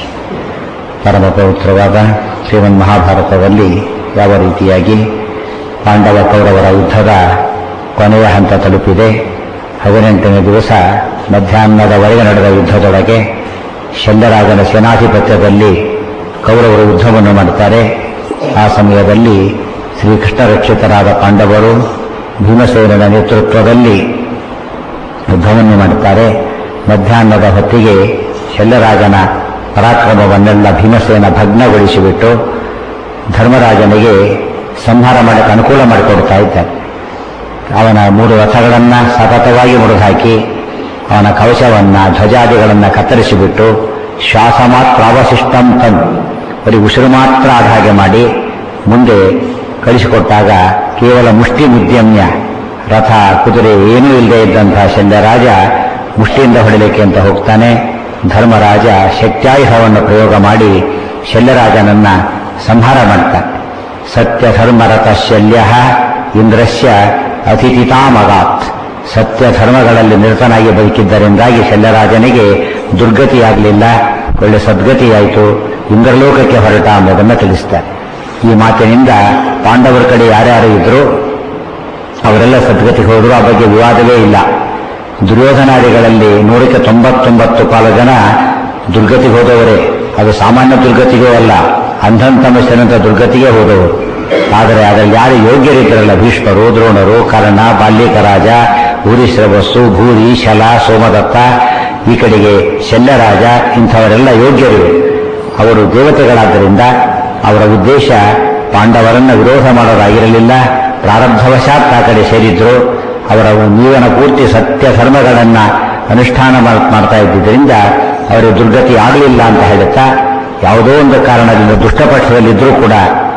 ಪರಮಪವಿತ್ರವಾದ ಶ್ರೀಮನ್ ಮಹಾಭಾರತದಲ್ಲಿ ಯಾವ ರೀತಿಯಾಗಿ ಪಾಂಡವ ಕೌರವರ ಯುದ್ಧದ ಕೊನೆಯ ಹಂತ ತಲುಪಿದೆ ಹದಿನೆಂಟನೇ ದಿವಸ ಮಧ್ಯಾಹ್ನದವರೆಗೆ ನಡೆದ ಯುದ್ಧದೊಳಗೆ ಶಲ್ಯರಾಜನ ಸೇನಾಧಿಪತ್ಯದಲ್ಲಿ ಕೌರವರು ಯುದ್ಧವನ್ನು ಮಾಡುತ್ತಾರೆ ಆ ಸಮಯದಲ್ಲಿ ಶ್ರೀಕೃಷ್ಣ ರಕ್ಷಿತರಾದ ಪಾಂಡವರು ಭೀಮಸೇನನ ನೇತೃತ್ವದಲ್ಲಿ ಯುದ್ಧವನ್ನು ಮಾಡುತ್ತಾರೆ ಮಧ್ಯಾಹ್ನದ ಹೊತ್ತಿಗೆ ಶಲ್ಯರಾಜನ ಪರಾಕ್ರಮವನ್ನೆಲ್ಲ ಭೀಮಸೇನ ಭಗ್ನಗೊಳಿಸಿಬಿಟ್ಟು ಧರ್ಮರಾಜನಿಗೆ ಸಂಹಾರ ಮಾಡಕ್ಕೆ ಅನುಕೂಲ ಮಾಡಿಕೊಡ್ತಾ ಇದ್ದಾರೆ ಅವನ ಮೂರು ರಥಗಳನ್ನು ಸತತವಾಗಿ ಮುರಿದುಹಾಕಿ ಅವನ ಕವಚವನ್ನು ಧ್ವಜಾದಿಗಳನ್ನು ಕತ್ತರಿಸಿಬಿಟ್ಟು ಶ್ವಾಸ ಮಾತ್ರ ಅವಶಿಷ್ಟಂ ತನ್ ಬರೀ ಉಸಿರು ಮಾತ್ರ ಆದ ಹಾಗೆ ಮಾಡಿ ಮುಂದೆ ಕಳಿಸಿಕೊಟ್ಟಾಗ ಕೇವಲ ಮುಷ್ಟಿ ಮುದ್ಯಮ್ಯ ರಥ ಕುದುರೆ ಏನೂ ಇಲ್ಲದೆ ಇದ್ದಂತಹ ಶಲ್ಯರಾಜ ಮುಷ್ಟಿಯಿಂದ ಹೊಡಿಲಿಕ್ಕೆ ಅಂತ ಹೋಗ್ತಾನೆ ಧರ್ಮರಾಜ ಶಕ್ತ್ಯಾಯುಧವನ್ನು ಪ್ರಯೋಗ ಮಾಡಿ ಶಲ್ಯರಾಜನನ್ನ ಸಂಹಾರ ಮಾಡ್ತಾನೆ ಸತ್ಯ ಧರ್ಮರಥ ಶಲ್ಯ ಇಂದ್ರಸ್ಯ ಅತಿಥಿತಾಮಗಾತ್ ಸತ್ಯ ಧರ್ಮಗಳಲ್ಲಿ ನಿರತನಾಗಿ ಬದುಕಿದ್ದರಿಂದಾಗಿ ಶಲ್ಯರಾಜನಿಗೆ ದುರ್ಗತಿಯಾಗಲಿಲ್ಲ ಒಳ್ಳೆ ಸದ್ಗತಿಯಾಯಿತು ಇಂದ್ರಲೋಕಕ್ಕೆ ಹೊರಟ ಎಂಬುದನ್ನು ತಿಳಿಸ್ತಾರೆ ಈ ಮಾತಿನಿಂದ ಪಾಂಡವರ ಕಡೆ ಯಾರ್ಯಾರು ಇದ್ರು ಅವರೆಲ್ಲ ಸದ್ಗತಿಗೆ ಹೋದರು ಆ ಬಗ್ಗೆ ವಿವಾದವೇ ಇಲ್ಲ ದುರ್ಯೋಧನಾದಿಗಳಲ್ಲಿ ನೂರಕ್ಕೆ ತೊಂಬತ್ತೊಂಬತ್ತು ಕಾಲ ಜನ ದುರ್ಗತಿಗೆ ಹೋದವರೇ ಅದು ಸಾಮಾನ್ಯ ದುರ್ಗತಿಗೂ ಅಲ್ಲ ಅಂಧಂತಮಸ್ಸನಂತ ದುರ್ಗತಿಗೆ ಹೋದವರು ಆದರೆ ಅದರಲ್ಲಿ ಯಾರು ಯೋಗ್ಯರಿದ್ದರಲ್ಲ ಭೀಷ್ಮರು ದ್ರೋಣರು ಕರ್ಣ ಬಾಲ್ಯಕರಾಜ ಭೂರಿಶ್ರವಸ್ಸು ಭೂರಿ ಶಲ ಸೋಮದತ್ತ ಈ ಕಡೆಗೆ ಶಲ್ಯರಾಜ ಇಂಥವರೆಲ್ಲ ಯೋಗ್ಯರು ಅವರು ದೇವತೆಗಳಾದ್ದರಿಂದ ಅವರ ಉದ್ದೇಶ ಪಾಂಡವರನ್ನ ವಿರೋಧ ಮಾಡೋದಾಗಿರಲಿಲ್ಲ ಪ್ರಾರಬ್ಧವಶಾತ್ ಆ ಕಡೆ ಸೇರಿದ್ರು ಅವರ ಜೀವನ ಪೂರ್ತಿ ಸತ್ಯ ಧರ್ಮಗಳನ್ನು ಅನುಷ್ಠಾನ ಮಾಡ್ತಾ ಇದ್ದಿದ್ದರಿಂದ ಅವರಿಗೆ ದುರ್ಗತಿ ಆಗಲಿಲ್ಲ ಅಂತ ಹೇಳುತ್ತಾ ಯಾವುದೋ ಒಂದು ಕಾರಣದಿಂದ ದುಷ್ಟಪಕ್ಷದಲ್ಲಿದ್ದರೂ ಕೂಡ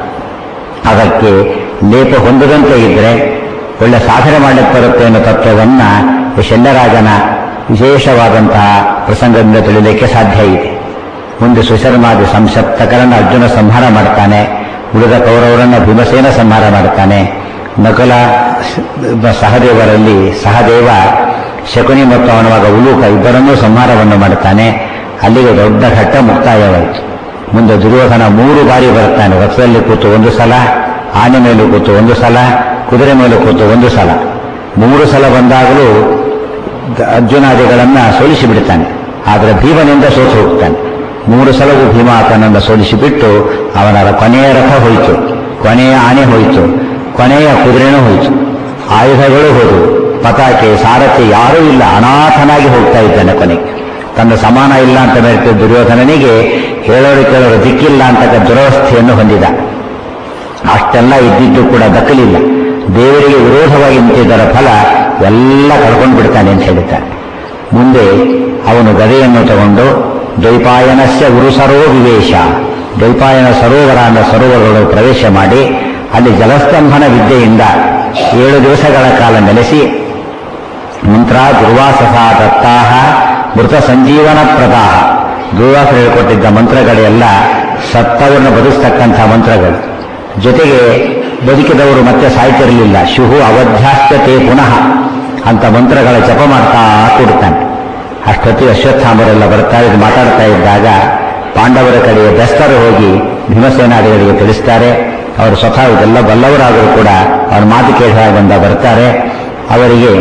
ಅದಕ್ಕೆ ಲೇಪ ಹೊಂದದಂತೆ ಇದ್ರೆ ಒಳ್ಳೆ ಸಾಧನೆ ಮಾಡಲಿಕ್ಕೆ ಬರುತ್ತೆ ಅನ್ನೋ ತತ್ವವನ್ನು ಶಲ್ಯರಾಜನ ವಿಶೇಷವಾದಂತಹ ಪ್ರಸಂಗದಿಂದ ತಿಳಿಯಲಿಕ್ಕೆ ಸಾಧ್ಯ ಇದೆ ಮುಂದೆ ಸುಶರ್ಮಾದಿ ಸಂಸಪ್ತಕರನ್ನು ಅರ್ಜುನ ಸಂಹಾರ ಮಾಡ್ತಾನೆ ಉಳಿದ ಕೌರವರನ್ನು ಭೀಮಸೇನ ಸಂಹಾರ ಮಾಡ್ತಾನೆ ನಕುಲ ಸಹದೇವರಲ್ಲಿ ಸಹದೇವ ಶಕುನಿ ಮತ್ತು ಅವನ ಮಗ ಉಲೂಕ ಇಬ್ಬರನ್ನೂ ಸಂಹಾರವನ್ನು ಮಾಡುತ್ತಾನೆ ಅಲ್ಲಿಗೆ ದೊಡ್ಡ ಘಟ್ಟ ಮುಕ್ತಾಯವಾಯಿತು ಮುಂದೆ ದುರ್ಯೋಧನ ಮೂರು ಬಾರಿ ಬರುತ್ತಾನೆ ರಥದಲ್ಲಿ ಕೂತು ಒಂದು ಸಲ ಆನೆ ಮೇಲೆ ಕೂತು ಒಂದು ಸಲ ಕುದುರೆ ಮೇಲೆ ಕೂತು ಒಂದು ಸಲ ಮೂರು ಸಲ ಬಂದಾಗಲೂ ಅರ್ಜುನಾದಿಗಳನ್ನ ಸೋಲಿಸಿ ಬಿಡ್ತಾನೆ ಆದರೆ ಭೀಮನಿಂದ ಸೋತು ಹೋಗ್ತಾನೆ ಮೂರು ಸಲವೂ ಭೀಮ ಆತನನ್ನ ಸೋಲಿಸಿಬಿಟ್ಟು ಅವನ ಕೊನೆಯ ರಥ ಹೋಯಿತು ಕೊನೆಯ ಆನೆ ಹೋಯಿತು ಕೊನೆಯ ಕುದುರೆನೂ ಹೋಯಿತು ಆಯುಧಗಳು ಹೋದವು ಪತಾಕೆ ಸಾರಥಿ ಯಾರೂ ಇಲ್ಲ ಅನಾಥನಾಗಿ ಹೋಗ್ತಾ ಇದ್ದಾನೆ ಕೊನೆಗೆ ತನ್ನ ಸಮಾನ ಇಲ್ಲ ಅಂತ ಹೇಳ್ತಿದ್ದ ದುರ್ಯೋಧನನಿಗೆ ಹೇಳೋರು ಕೇಳೋರು ದಿಕ್ಕಿಲ್ಲ ಅಂತಕ್ಕ ದುರವಸ್ಥೆಯನ್ನು ಹೊಂದಿದ ಅಷ್ಟೆಲ್ಲ ಇದ್ದಿದ್ದು ಕೂಡ ದಕ್ಕಲಿಲ್ಲ ದೇವರಿಗೆ ವಿರೋಧವಾಗಿ ನಿಂತಿದ್ದರ ಫಲ ಎಲ್ಲ ಕಳ್ಕೊಂಡು ಬಿಡ್ತಾನೆ ಅಂತ ಹೇಳ್ತಾರೆ ಮುಂದೆ ಅವನು ಗದೆಯನ್ನು ತಗೊಂಡು ದ್ವೈಪಾಯನಸ್ಯ ಗುರುಸರೋ ವಿವೇಶ ದ್ವೈಪಾಯನ ಸರೋವರ ಅನ್ನೋ ಸರೋವರಗಳು ಪ್ರವೇಶ ಮಾಡಿ ಅಲ್ಲಿ ಜಲಸ್ತಂಭನ ವಿದ್ಯೆಯಿಂದ ಏಳು ದಿವಸಗಳ ಕಾಲ ನೆಲೆಸಿ ಮಂತ್ರ ದುರ್ವಾಸಸ ದತ್ತಾಹ ಮೃತ ಸಂಜೀವನ ಪ್ರದಾಹ ದುರ್ವಾಸ ಹೇಳಿಕೊಟ್ಟಿದ್ದ ಮಂತ್ರಗಳೆಲ್ಲ ಸತ್ತವರನ್ನು ಬದುಸ್ತಕ್ಕಂಥ ಮಂತ್ರಗಳು ಜೊತೆಗೆ ಬದುಕಿದವರು ಮತ್ತೆ ಸಾಯ್ತಿರಲಿಲ್ಲ ಶುಹು ಅವಧ್ಯಾಸ್ಯತೆ ಪುನಃ ಅಂತ ಮಂತ್ರಗಳ ಜಪ ಮಾಡ್ತಾ ಕೂಡ್ತಾನೆ ಅಷ್ಟೊತ್ತಿಗೆ ಅಶ್ವತ್ಥಾಮರೆಲ್ಲ ಬರ್ತಾ ಇದು ಮಾತಾಡ್ತಾ ಇದ್ದಾಗ ಪಾಂಡವರ ಕಡೆಯ ಬೆಸ್ತರು ಹೋಗಿ ಭೀಮಸೇನಾದಿಗಳಿಗೆ ತಿಳಿಸ್ತಾರೆ ಅವರು ಸ್ವತಃ ಇದೆಲ್ಲ ಬಲ್ಲವರಾದರೂ ಕೂಡ ಅವ್ರ ಮಾತು ಕೇಳಿದಾಗ ಬಂದ ಬರ್ತಾರೆ ಅವರಿಗೆ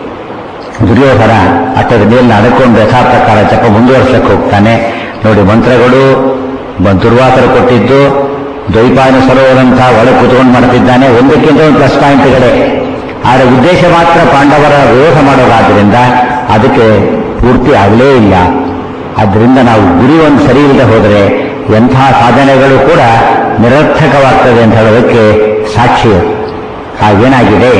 ದುರ್ಯೋಧನ ಅಟ್ಟದ ಮೇಲಿನ ಅಡಕೊಂಡು ಯಥಾಪ್ರಕಾರ ಜಪ ಮುಂದುವರ್ಸಕ್ಕೆ ಹೋಗ್ತಾನೆ ನೋಡಿ ಮಂತ್ರಗಳು ಬ- ದುರ್ವಾಸರು ಕೊಟ್ಟಿದ್ದು ದ್ವೈಪಾಯನ ಸರೋವರಂತಹ ಒಳಗೆ ಕೂತ್ಕೊಂಡು ಮಾಡ್ತಿದ್ದಾನೆ ಒಂದಕ್ಕಿಂತ ಒಂದು ಪ್ಲಸ್ ಪಾಯಿಂಟ್ಗಳೇ ಆದರೆ ಉದ್ದೇಶ ಮಾತ್ರ ಪಾಂಡವರ ವಿರೋಧ ಮಾಡೋದಾದ್ರಿಂದ ಅದಕ್ಕೆ ಪೂರ್ತಿ ಆಗಲೇ ಇಲ್ಲ ಆದ್ದರಿಂದ ನಾವು ಗುರಿ ಒಂದು ಸರಿ ಇಲ್ಲದೆ ಹೋದರೆ ಎಂಥ ಸಾಧನೆಗಳು ಕೂಡ ನಿರರ್ಥಕವಾಗ್ತದೆ ಅಂತ ಹೇಳೋದಕ್ಕೆ ಸಾಕ್ಷಿ ಹಾಗೇನಾಗಿದೆ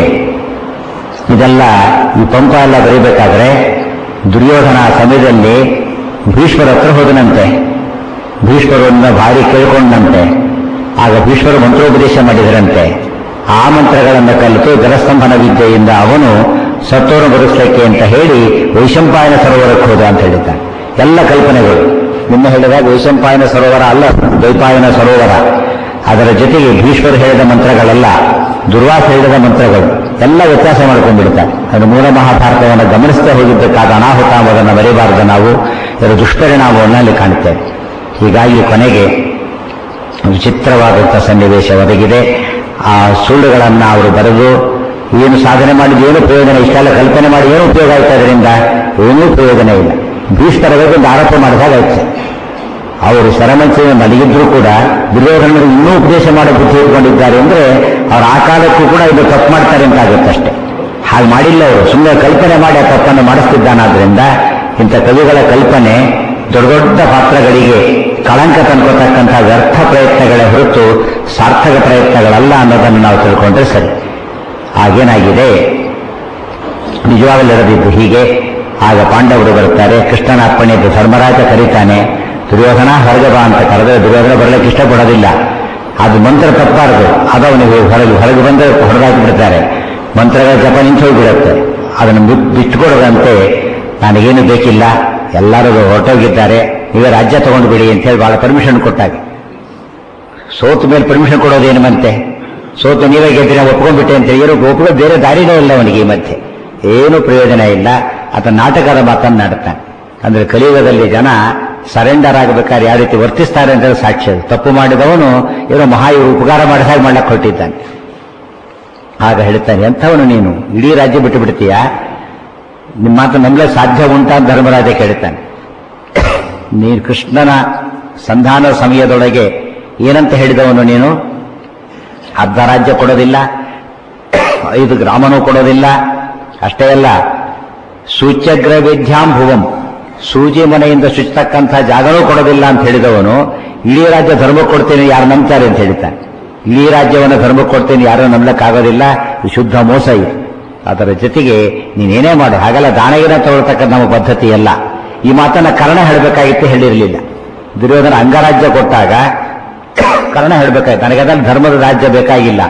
ಇದೆಲ್ಲ ಈ ಪಂಪ ಎಲ್ಲ ಬರೀಬೇಕಾದ್ರೆ ದುರ್ಯೋಧನ ಆ ಸಮಯದಲ್ಲಿ ಭೀಷ್ಮರ ಹತ್ರ ಹೋದನಂತೆ ಭೀಷ್ಮರನ್ನ ಭಾರಿ ಕೇಳ್ಕೊಂಡಂತೆ ಆಗ ಭೀಷ್ಮರು ಮಂತ್ರೋಪದೇಶ ಮಾಡಿದರಂತೆ ಆ ಮಂತ್ರಗಳನ್ನು ಕಲಿತು ಜಲಸ್ತಂಭನ ವಿದ್ಯೆಯಿಂದ ಅವನು ಸತ್ತೋರು ಬರೆಸಲಿಕ್ಕೆ ಅಂತ ಹೇಳಿ ವೈಶಂಪಾಯನ ಸರೋವರಕ್ಕೆ ಹೋದ ಅಂತ ಹೇಳಿದ್ದಾನೆ ಎಲ್ಲ ಕಲ್ಪನೆಗಳು ನಿಮ್ಮ ಹೇಳಿದಾಗ ವೈಶಂಪಾಯನ ಸರೋವರ ಅಲ್ಲ ದ್ವೈಪಾಯನ ಸರೋವರ ಅದರ ಜೊತೆಗೆ ಭೀಷ್ಮರು ಹೇಳಿದ ಮಂತ್ರಗಳೆಲ್ಲ ದುರ್ವಾಸ ಹೇಳಿದ ಮಂತ್ರಗಳು ಎಲ್ಲ ವ್ಯತ್ಯಾಸ ಮಾಡ್ಕೊಂಡ್ಬಿಡ್ತಾರೆ ಅದು ಮೂಲ ಮಹಾಭಾರತವನ್ನು ಗಮನಿಸದೆ ಹೋಗಿದ್ದಕ್ಕಾದ ಅನಾಹುತ ಎಂಬುದನ್ನು ಮರೆಯಬಾರದು ನಾವು ಇದರ ದುಷ್ಪರಿಣಾಮವನ್ನು ಅಲ್ಲಿ ಕಾಣುತ್ತೇವೆ ಹೀಗಾಗಿ ಕೊನೆಗೆ ವಿಚಿತ್ರವಾದಂಥ ಸನ್ನಿವೇಶ ಒದಗಿದೆ ಆ ಸುಳ್ಳುಗಳನ್ನು ಅವರು ಬರೆದು ಏನು ಸಾಧನೆ ಮಾಡಿದ ಏನು ಪ್ರಯೋಜನ ಇಷ್ಟೆಲ್ಲ ಕಲ್ಪನೆ ಮಾಡಿ ಏನು ಉಪಯೋಗ ಆಯ್ತು ಅದರಿಂದ ಏನೂ ಪ್ರಯೋಜನ ಇಲ್ಲ ಭೀಷ್ಮರ ಬಗ್ಗೆ ಒಂದು ಆರೋಪ ಮಾಡಿದಾಗಾಯ್ತು ಅವರು ಸರಮಂಚಿನ ಮಲಗಿದ್ರು ಕೂಡ ದುರ್ಯೋಧನರು ಇನ್ನೂ ಉಪದೇಶ ಮಾಡೋ ಬುದ್ಧಿ ಇಟ್ಕೊಂಡಿದ್ದಾರೆ ಅಂದ್ರೆ ಅವ್ರು ಆ ಕಾಲಕ್ಕೂ ಕೂಡ ಇದು ತಪ್ಪು ಮಾಡ್ತಾರೆ ಅಂತ ಆಗುತ್ತಷ್ಟೇ ಹಾಗೆ ಮಾಡಿಲ್ಲ ಅವರು ಸುಮ್ಮನೆ ಕಲ್ಪನೆ ಮಾಡಿ ಆ ತಪ್ಪನ್ನು ಮಾಡಿಸ್ತಿದ್ದಾನಾದ್ರಿಂದ ಇಂಥ ಕವಿಗಳ ಕಲ್ಪನೆ ದೊಡ್ಡ ದೊಡ್ಡ ಪಾತ್ರಗಳಿಗೆ ಕಳಂಕ ತಂದ್ಕೊತಕ್ಕಂಥ ವ್ಯರ್ಥ ಪ್ರಯತ್ನಗಳೇ ಹೊರತು ಸಾರ್ಥಕ ಪ್ರಯತ್ನಗಳಲ್ಲ ಅನ್ನೋದನ್ನು ನಾವು ತಿಳ್ಕೊಂಡ್ರೆ ಸರಿ ಆಗೇನಾಗಿದೆ ನಿಜವಾಗಲೂ ಇರದಿದ್ದು ಹೀಗೆ ಆಗ ಪಾಂಡವರು ಬರ್ತಾರೆ ಕೃಷ್ಣನ ಅರ್ಪಣೆ ಇದ್ದು ಧರ್ಮರಾಜ ಕರೀತಾನೆ ದುರ್ಯೋಧನ ಹೊರಗೆ ಬಾ ಅಂತ ಕರೆದ್ರೆ ದುರ್ಯೋಧನ ಬರಲಿಕ್ಕೆ ಇಷ್ಟಪಡೋದಿಲ್ಲ ಅದು ಮಂತ್ರ ತಪ್ಪಾರದು ಅದು ಅವನಿಗೆ ಹೊರಗೆ ಹೊರಗೆ ಬಂದರೆ ಹೊಡೆದಾಕಿ ಬಿಡ್ತಾರೆ ಮಂತ್ರಗಳ ಜಪ ನಿಂತು ಹೋಗಿಬಿಡುತ್ತೆ ಅದನ್ನು ಬಿಟ್- ಬಿಟ್ಟುಕೊಡದಂತೆ ನನಗೇನು ಬೇಕಿಲ್ಲ ಎಲ್ಲರೂ ಹೊರಟೋಗಿದ್ದಾರೆ ನೀವೇ ರಾಜ್ಯ ತಗೊಂಡು ಬಿಡಿ ಅಂತ ಹೇಳಿ ಬಹಳ ಪರ್ಮಿಷನ್ ಕೊಟ್ಟಾಗ ಸೋತು ಮೇಲೆ ಪರ್ಮಿಷನ್ ಕೊಡೋದೇನು ಮತ್ತೆ ಸೋತು ನೀವೇ ಗೆದ್ದರೆ ನಾವು ಒಪ್ಕೊಂಡ್ಬಿಟ್ಟೆ ಅಂತ ಏನು ಒಪ್ಪಿಗೆ ಬೇರೆ ದಾರಿನೇ ಇಲ್ಲ ಅವನಿಗೆ ಈ ಮಧ್ಯೆ ಏನು ಪ್ರಯೋಜನ ಇಲ್ಲ ಆತ ನಾಟಕದ ಮಾತನ್ನಾಡ್ತಾನೆ ಅಂದ್ರೆ ಕಲಿಯುಗದಲ್ಲಿ ಜನ ಸರೆಂಡರ್ ಆಗಬೇಕಾದ್ರೆ ಯಾವ ರೀತಿ ವರ್ತಿಸ್ತಾರೆ ಅಂತ ಹೇಳಿ ಸಾಕ್ಷಿ ಅದು. ತಪ್ಪು ಮಾಡಿದವನು ಏನೋ ಮಹಾ ಇವ್ರು ಉಪಕಾರ ಮಾಡಿದ ಹಾಗೆ ಮಾಡಕ್ಕೆ ಹೊರಟಿದ್ದಾನೆ ಆಗ ಹೇಳ್ತಾನೆ ಎಂಥವನು ನೀನು ಇಡೀ ರಾಜ್ಯ ಬಿಟ್ಟು ಬಿಡ್ತೀಯಾ ನಿಮ್ಮ ಮಾತು ನಂಬಲೆ ಸಾಧ್ಯ ಉಂಟಾ ಅಂತ ಧರ್ಮರಾಜ ಕೇಳ್ತಾನೆ ನೀನು ಕೃಷ್ಣನ ಸಂಧಾನ ಸಮಯದೊಳಗೆ ಏನಂತ ಹೇಳಿದವನು ನೀನು ಅರ್ಧ ರಾಜ್ಯ ಕೊಡೋದಿಲ್ಲ ಐದು ಗ್ರಾಮನೂ ಕೊಡೋದಿಲ್ಲ ಅಷ್ಟೇ ಅಲ್ಲ ಸೂಚ್ಯಗ್ರ ವಿದ್ಯಾಂ ಭುವಂ ಸೂಜಿ ಮನೆಯಿಂದ ಸುಚ್ಚತಕ್ಕಂಥ ಜಾಗನೂ ಕೊಡೋದಿಲ್ಲ ಅಂತ ಹೇಳಿದವನು ಇಡೀ ರಾಜ್ಯ ಧರ್ಮ ಕೊಡ್ತೇನೆ ಯಾರು ನಂಬ್ತಾರೆ ಅಂತ ಹೇಳ್ತಾನೆ ಇಡೀ ರಾಜ್ಯವನ್ನು ಧರ್ಮ ಕೊಡ್ತೇನೆ ಯಾರು ನಂಬಲಕ್ಕಾಗೋದಿಲ್ಲ ಇದು ಶುದ್ಧ ಮೋಸ ಇದು ಅದರ ಜೊತೆಗೆ ನೀನೇನೇ ಮಾಡು ಹಾಗೆಲ್ಲ ದಾನಗಿನ ತಗೊಳ್ತಕ್ಕಂಥ ನಮ್ಮ ಪದ್ಧತಿ ಅಲ್ಲ ಈ ಮಾತನ್ನ ಕರ್ಣ ಹೇಳಬೇಕಾಗಿತ್ತು ಹೇಳಿರಲಿಲ್ಲ ದುರ್ಯೋಧನ ಅಂಗರಾಜ್ಯ ಕೊಟ್ಟಾಗ ಕರ್ಣ ಹೇಳಬೇಕಾಯ್ತು ನನಗೆ ಅದನ್ನು ಧರ್ಮದ ರಾಜ್ಯ ಬೇಕಾಗಿಲ್ಲ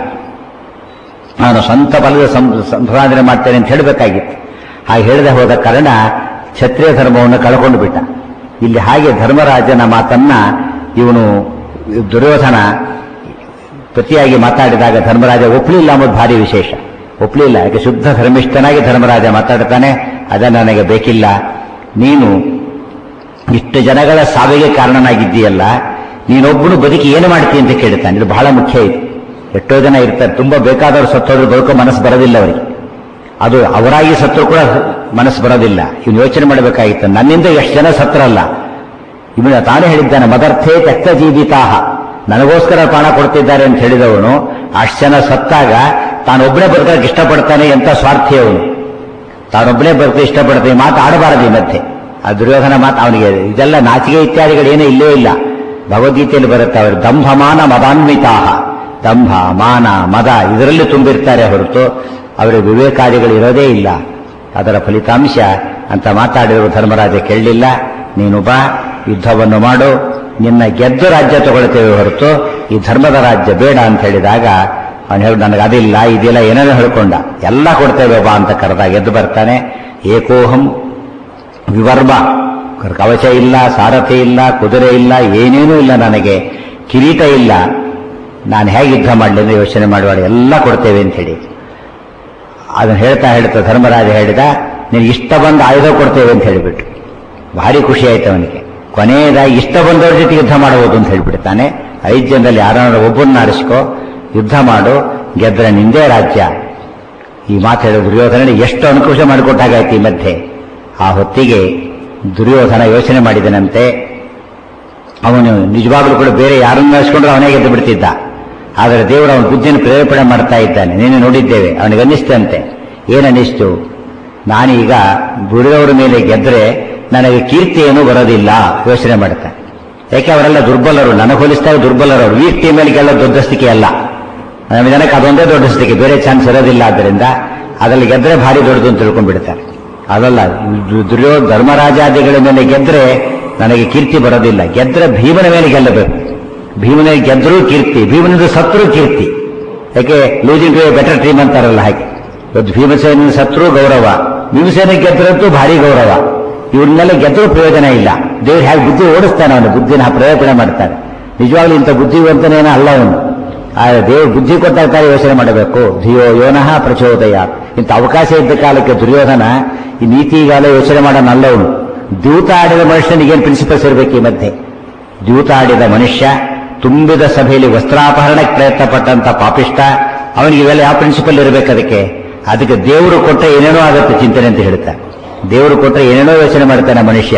ನಾನು ಸ್ವಂತ ಬಲದ ಸಂ- ಸಂಪಾದನೆ ಮಾಡ್ತೇನೆ ಅಂತ ಹೇಳಬೇಕಾಗಿತ್ತು ಹಾಗೆ ಹೇಳದೆ ಹೋದ ಕಾರಣ ಕ್ಷತ್ರಿಯ ಧರ್ಮವನ್ನು ಕಳ್ಕೊಂಡು ಬಿಟ್ಟ ಇಲ್ಲಿ ಹಾಗೆ ಧರ್ಮರಾಜನ ಮಾತನ್ನ ಇವನು ದುರ್ಯೋಧನ ಪ್ರತಿಯಾಗಿ ಮಾತಾಡಿದಾಗ ಧರ್ಮರಾಜ ಒಪ್ಪಲಿಲ್ಲ ಅನ್ನೋದು ಭಾರಿ ವಿಶೇಷ ಒಪ್ಪಲಿಲ್ಲ ಯಾಕೆ ಶುದ್ಧ ಧರ್ಮಿಷ್ಠನಾಗಿ ಧರ್ಮರಾಜ ಮಾತಾಡ್ತಾನೆ ಅದ ನನಗೆ ಬೇಕಿಲ್ಲ ನೀನು ಇಷ್ಟು ಜನಗಳ ಸಾವಿಗೆ ಕಾರಣನಾಗಿದ್ದೀಯಲ್ಲ ನೀನೊಬ್ಬನು ಬದುಕಿ ಏನು ಮಾಡ್ತೀಯ ಅಂತ ಕೇಳ್ತಾನೆ ಇದು ಬಹಳ ಮುಖ್ಯ ಇದು ಎಷ್ಟೋ ಜನ ಇರ್ತಾರೆ ತುಂಬಾ ಬೇಕಾದವರು ಸತ್ತೋದ್ರೆ ಬದುಕೋ ಮನಸ್ಸು ಬರೋದಿಲ್ಲ ಅವರಿಗೆ ಅದು ಅವರಾಗಿ ಸತ್ತರೂ ಕೂಡ ಮನಸ್ಸು ಬರೋದಿಲ್ಲ ಇವನು ಯೋಚನೆ ಮಾಡಬೇಕಾಗಿತ್ತು ನನ್ನಿಂದ ಎಷ್ಟು ಜನ ಸತ್ರಲ್ಲ ಇವನು ತಾನೇ ಹೇಳಿದ್ದಾನೆ ಮದರ್ಥೇ ತೆಕ್ತ ಜೀವಿತಾಹ ನನಗೋಸ್ಕರ ಪ್ರಾಣ ಕೊಡ್ತಿದ್ದಾರೆ ಅಂತ ಹೇಳಿದವನು ಅಷ್ಟು ಜನ ಸತ್ತಾಗ ತಾನೊಬ್ಬನೇ ಬದುಕಕ್ಕೆ ಇಷ್ಟಪಡ್ತಾನೆ ಎಂತ ಸ್ವಾರ್ಥಿ ಅವನು ತಾನೊಬ್ಬನೇ ಬದುಕು ಇಷ್ಟಪಡ್ತಾನೆ ಮಾತು ಆಡಬಾರದು ಈ ಮಧ್ಯೆ ಆ ದುರ್ಯೋಧನ ಮಾತು ಅವನಿಗೆ ಇದೆಲ್ಲ ನಾಚಿಕೆ ಇತ್ಯಾದಿಗಳೇನೂ ಇಲ್ಲೇ ಇಲ್ಲ ಭಗವದ್ಗೀತೆಯಲ್ಲಿ ಬರುತ್ತೆ ಅವರು ದಂಭಮಾನ ಮದಾನ್ವಿತಾಹ ದಂಭ ಮಾನ ಮದ ಇದರಲ್ಲಿ ತುಂಬಿರ್ತಾರೆ ಹೊರತು ಅವರಿಗೆ ವಿವೇಕಾದಿಗಳು ಇರೋದೇ ಇಲ್ಲ ಅದರ ಫಲಿತಾಂಶ ಅಂತ ಮಾತಾಡಿರುವ ಧರ್ಮರಾಜ ಕೇಳಲಿಲ್ಲ ನೀನು ಬಾ ಯುದ್ಧವನ್ನು ಮಾಡು ನಿನ್ನ ಗೆದ್ದು ರಾಜ್ಯ ತಗೊಳ್ತೇವೆ ಹೊರತು ಈ ಧರ್ಮದ ರಾಜ್ಯ ಬೇಡ ಅಂತ ಹೇಳಿದಾಗ ಅವನು ಹೇಳಿ ನನಗೆ ಅದಿಲ್ಲ ಇದಿಲ್ಲ ಏನೇನೋ ಹೇಳ್ಕೊಂಡ ಎಲ್ಲ ಕೊಡ್ತೇವೆ ಬಾ ಅಂತ ಕರೆದಾಗ ಎದ್ದು ಬರ್ತಾನೆ ಏಕೋಹಂ ವಿವರ್ಮ ಕವಚ ಇಲ್ಲ ಸಾರಥಿ ಇಲ್ಲ ಕುದುರೆ ಇಲ್ಲ ಏನೇನೂ ಇಲ್ಲ ನನಗೆ ಕಿರೀಟ ಇಲ್ಲ ನಾನು ಹೇಗೆ ಯುದ್ಧ ಮಾಡಲಿ ಅಂದ್ರೆ ಯೋಚನೆ ಮಾಡುವಾಡ ಎಲ್ಲ ಕೊಡ್ತೇವೆ ಅಂತ ಹೇಳಿ ಅದನ್ನು ಹೇಳ್ತಾ ಹೇಳ್ತಾ ಧರ್ಮರಾಜ ಹೇಳಿದ ನಿನಗೆ ಇಷ್ಟ ಬಂದ ಆಯುಧ ಕೊಡ್ತೇವೆ ಅಂತ ಹೇಳಿಬಿಟ್ಟು ಭಾರಿ ಖುಷಿ ಆಯ್ತು ಅವನಿಗೆ ಕೊನೆಯದಾಗಿ ಇಷ್ಟ ಬಂದವ್ರ ಜೊತೆ ಯುದ್ಧ ಮಾಡಬಹುದು ಅಂತ ಹೇಳ್ಬಿಡ್ತಾನೆ ಐದು ಜನದಲ್ಲಿ ಯಾರನ್ನಾರು ಒಬ್ಬರನ್ನ ಆರಿಸ್ಕೋ ಯುದ್ಧ ಮಾಡು ಗೆದ್ರೆ ನಿಂದೇ ರಾಜ್ಯ ಈ ಮಾತು ಹೇಳಿದ ದುರ್ಯೋಧನ ಎಷ್ಟು ಅನುಕೂಲ ಮಾಡಿಕೊಟ್ಟಾಗಾಯ್ತು ಈ ಮಧ್ಯೆ ಆ ಹೊತ್ತಿಗೆ ದುರ್ಯೋಧನ ಯೋಚನೆ ಮಾಡಿದನಂತೆ ಅವನು ನಿಜವಾಗ್ಲೂ ಕೂಡ ಬೇರೆ ಯಾರನ್ನು ನಡೆಸ್ಕೊಂಡ್ರೆ ಅವನೇ ಗೆದ್ದು ಬಿಡ್ತಿದ್ದ ಆದರೆ ದೇವರು ಅವನ ಬುದ್ಧಿಯನ್ನು ಪ್ರೇರೇಪಣೆ ಮಾಡ್ತಾ ಇದ್ದಾನೆ ನೀನು ನೋಡಿದ್ದೇವೆ ಅವನಿಗೆ ಅನ್ನಿಸ್ತಂತೆ ಏನನ್ನಿಸ್ತು ನಾನೀಗ ಗುರುವವರ ಮೇಲೆ ಗೆದ್ರೆ ನನಗೆ ಕೀರ್ತಿ ಏನೂ ಬರೋದಿಲ್ಲ ಯೋಚನೆ ಮಾಡ್ತಾನೆ ಯಾಕೆ ಅವರೆಲ್ಲ ದುರ್ಬಲರು ನನಗೆ ಹೋಲಿಸಿದಾಗ ದುರ್ಬಲರು ಅವರು ವೀಕ್ ಟೀಮಲ್ಲಿ ಗೆಲ್ಲೋ ದೊಡ್ಡಸ್ತಿಕೆ ಅಲ್ಲ ನಮ್ಮ ಜನಕ್ಕೆ ಅದೊಂದೇ ದೊಡ್ಡಸ್ತಿಕೆ ಬೇರೆ ಚಾನ್ಸ್ ಇರೋದಿಲ್ಲ ಆದ್ದರಿಂದ ಅದರಲ್ಲಿ ಗೆದ್ರೆ ಭಾರಿ ದೊಡ್ಡದು ಅಂತ ತಿಳ್ಕೊಂಡ್ಬಿಡ್ತಾರೆ ಅದಲ್ಲ ದು- ದುರ್ಯೋ ಧರ್ಮರಾಜಾದಿಗಳ ಮೇಲೆ ಗೆದ್ರೆ ನನಗೆ ಕೀರ್ತಿ ಬರೋದಿಲ್ಲ ಗೆದ್ರೆ ಭೀಮನ ಮೇಲೆ ಗೆಲ್ಲಬೇಕು ಭೀಮನ ಗೆದ್ರೂ ಕೀರ್ತಿ ಭೀಮನಿಂದ ಸತ್ರು ಕೀರ್ತಿ ಯಾಕೆ losing to a better team ಅಂತಾರಲ್ಲ ಹಾಗೆ ಇವತ್ತು ಭೀಮಸೇನ ಸತ್ರು ಗೌರವ ಭೀಮಸೇನ ಗೆದ್ರಂತೂ ಭಾರಿ ಗೌರವ ಇವ್ರನ್ನೆಲ್ಲ ಗೆದ್ರೂ ಪ್ರಯೋಜನ ಇಲ್ಲ ದೇವ್ರು ಹೇಗೆ ಬುದ್ಧಿ ಓಡಿಸ್ತಾನೆ ಅವನು ಬುದ್ಧಿನ ಪ್ರಯೋಜನ ಮಾಡ್ತಾನೆ ನಿಜವಾಗ್ಲೂ ಇಂಥ ಬುದ್ಧಿವಂತನೇನ ಅಲ್ಲ ಅವನು ಆ ದೇವ್ರು ಬುದ್ಧಿ ಕೊಟ್ಟಾಗ ತಾನೇ ಯೋಚನೆ ಮಾಡಬೇಕು ಧಿಯೋ ಯೋನಃ ಪ್ರಚೋದಯ ಇಂಥ ಅವಕಾಶ ಇದ್ದ ಕಾಲಕ್ಕೆ ದುರ್ಯೋಧನ ಈ ನೀತಿಗಾಲ ಯೋಚನೆ ಮಾಡೋನಲ್ಲ ಅವನು ದ್ಯೂತ ಆಡಿದ ಮನುಷ್ಯನಿಗೆ ಏನು ಪ್ರಿನ್ಸಿಪಲ್ಸ್ ಇರಬೇಕು ಈ ಮಧ್ಯೆ ದ್ಯೂತ ಆಡಿದ ಮನುಷ್ಯ ತುಂಬಿದ ಸಭೆಯಲ್ಲಿ ವಸ್ತ್ರಾಪಹರಣಕ್ಕೆ ಪ್ರಯತ್ನ ಪಟ್ಟಂತ ಪಾಪಿಷ್ಟ ಅವನಿಗೆ ಇವೆಲ್ಲ ಯಾವ ಪ್ರಿನ್ಸಿಪಲ್ ಇರಬೇಕು ಅದಕ್ಕೆ ಅದಕ್ಕೆ ದೇವರು ಕೊಟ್ಟರೆ ಏನೇನೋ ಆಗುತ್ತೆ ಚಿಂತನೆ ಅಂತ ಹೇಳ್ತಾರೆ ದೇವರು ಕೊಟ್ಟರೆ ಏನೇನೋ ಯೋಚನೆ ಮಾಡ್ತಾನೆ ಮನುಷ್ಯ